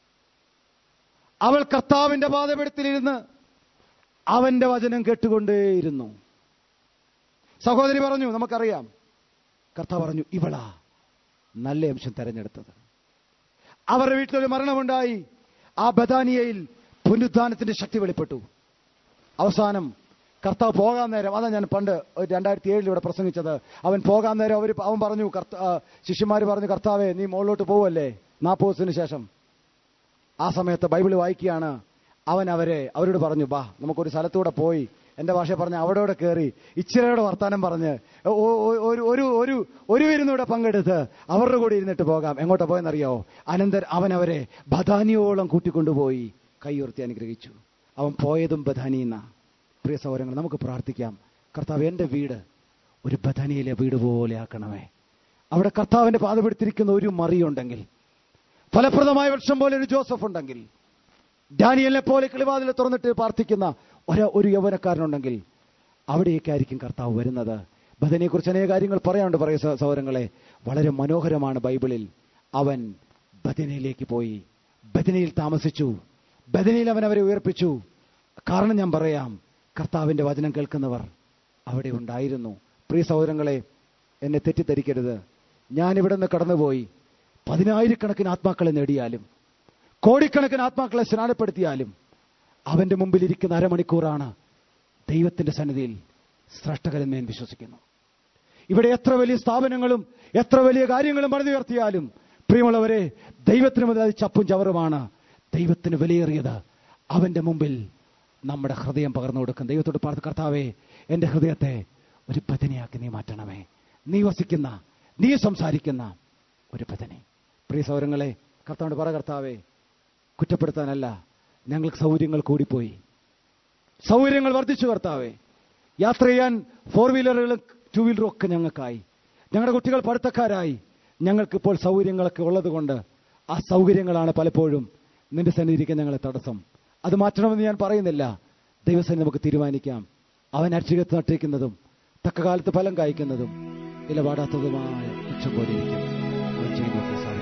അവൾ കർത്താവിന്റെ പാതപീഠത്തിലിരുന്ന് അവന്റെ വചനം കേട്ടുകൊണ്ടേയിരുന്നു സഹോദരി പറഞ്ഞു നമുക്കറിയാം കർത്താവ് പറഞ്ഞു ഇവളാ നല്ല അംശം തെരഞ്ഞെടുത്തത് അവരുടെ വീട്ടിലൊരു മരണമുണ്ടായി ആ ബദാനിയയിൽ പുനരുദ്ധാനത്തിന്റെ ശക്തി വെളിപ്പെട്ടു അവസാനം കർത്താവ് പോകാൻ നേരം അതാ ഞാൻ പണ്ട് ഒരു രണ്ടായിരത്തി ഏഴിൽ ഇവിടെ പ്രസംഗിച്ചത് അവൻ പോകാൻ നേരം അവർ അവൻ പറഞ്ഞു കർത്ത ശിഷ്യന്മാർ പറഞ്ഞു കർത്താവേ നീ മുകളിലോട്ട് പോവല്ലേ നാൽപ്പത് ദിവസത്തിന് ശേഷം ആ സമയത്ത് ബൈബിൾ വായിക്കുകയാണ് അവൻ അവരെ അവരോട് പറഞ്ഞു ബാ നമുക്കൊരു സ്ഥലത്തൂടെ പോയി എന്റെ ഭാഷ പറഞ്ഞ് അവിടെയോടെ കയറി ഇച്ചിരയുടെ വർത്താനം പറഞ്ഞ് ഒ- ഒ- ഒരു ഒരു ഒരു ഒരു വിരുന്നൂടെ പങ്കെടുത്ത് അവരുടെ കൂടെ ഇരുന്നിട്ട് പോകാം എങ്ങോട്ടാ പോയെന്നറിയോ അനന്തർ അവൻ അവരെ ബദാനിയോളം കൂട്ടിക്കൊണ്ടുപോയി കൈയുയർത്തി അനുഗ്രഹിച്ചു അവൻ പോയതും ബദാനിന്ന പ്രിയ സൗരങ്ങൾ നമുക്ക് പ്രാർത്ഥിക്കാം കർത്താവ് എന്റെ വീട് ഒരു ബദാനിയിലെ വീട് പോലെ ആക്കണമേ അവിടെ കർത്താവിന്റെ പാത പിടിത്തിരിക്കുന്ന ഒരു മറിയുണ്ടെങ്കിൽ ഫലപ്രദമായ വൃക്ഷം പോലെ ഒരു ജോസഫ് ഉണ്ടെങ്കിൽ ഡാനിയലിനെ പോലെ കിളിവാതിൽ തുറന്നിട്ട് പ്രാർത്ഥിക്കുന്ന ഒരു ഒരു യൗവനക്കാരനുണ്ടെങ്കിൽ അവിടേക്കായിരിക്കും കർത്താവ് വരുന്നത് ബദനെക്കുറിച്ച് അനേക കാര്യങ്ങൾ പറയാനുണ്ട് പറയ സ- സഹോദരങ്ങളെ വളരെ മനോഹരമാണ് ബൈബിളിൽ അവൻ ബദനയിലേക്ക് പോയി ബദനയിൽ താമസിച്ചു ബദനയിൽ അവൻ അവരെ ഉയർപ്പിച്ചു കാരണം ഞാൻ പറയാം കർത്താവിന്റെ വചനം കേൾക്കുന്നവർ അവിടെ ഉണ്ടായിരുന്നു പ്രിയ സഹോദരങ്ങളെ എന്നെ തെറ്റിദ്ധരിക്കരുത് ഞാൻ ഇവിടെ നിന്ന് കടന്നുപോയി പതിനായിരക്കണക്കിന് ആത്മാക്കളെ നേടിയാലും കോടിക്കണക്കിന് ആത്മാക്കളെ സ്നാനപ്പെടുത്തിയാലും അവന്റെ മുമ്പിൽ ഇരിക്കുന്ന അരമണിക്കൂറാണ് ദൈവത്തിന്റെ സന്നിധിയിൽ ശ്രേഷ്ഠകരെന്ന് ഞാൻ വിശ്വസിക്കുന്നു ഇവിടെ എത്ര വലിയ സ്ഥാപനങ്ങളും എത്ര വലിയ കാര്യങ്ങളും പണിതുയർത്തിയാലും പ്രിയമുള്ളവരെ ദൈവത്തിന് മുതൽ അത് ചപ്പും ചവറുമാണ് ദൈവത്തിന് വിലയേറിയത് അവന്റെ മുമ്പിൽ നമ്മുടെ ഹൃദയം പകർന്നു കൊടുക്കും ദൈവത്തോട് പാർത്ത് കർത്താവേ എന്റെ ഹൃദയത്തെ ഒരു പതനയാക്കി നീ മാറ്റണമേ നീ വസിക്കുന്ന നീ സംസാരിക്കുന്ന ഒരു പതനെ പ്രിയ സൗരങ്ങളെ കർത്താവിന്റെ പറ കർത്താവേ കുറ്റപ്പെടുത്താനല്ല ഞങ്ങൾക്ക് സൗകര്യങ്ങൾ കൂടിപ്പോയി സൗകര്യങ്ങൾ വർദ്ധിച്ചു കർത്താവേ യാത്ര ചെയ്യാൻ ഫോർ വീലറുകളും ടു വീലറും ഒക്കെ ഞങ്ങൾക്കായി ഞങ്ങളുടെ കുട്ടികൾ പഠിത്തക്കാരായി ഞങ്ങൾക്കിപ്പോൾ സൗകര്യങ്ങളൊക്കെ ഉള്ളതുകൊണ്ട് ആ സൗകര്യങ്ങളാണ് പലപ്പോഴും നിന്റെ സന്നിധിക്കാൻ ഞങ്ങളെ തടസ്സം അത് മാറ്റണമെന്ന് ഞാൻ പറയുന്നില്ല ദൈവസേന നമുക്ക് തീരുമാനിക്കാം അവൻ അക്ഷരത്ത് നട്ടിരിക്കുന്നതും തക്ക കാലത്ത് ഫലം കായ്ക്കുന്നതും ഇലപാടാത്തതുമായ ഉച്ച പോലെ ഇരിക്കും അവൻ ചെയ്യുന്നതൊക്കെ സാധിക്കും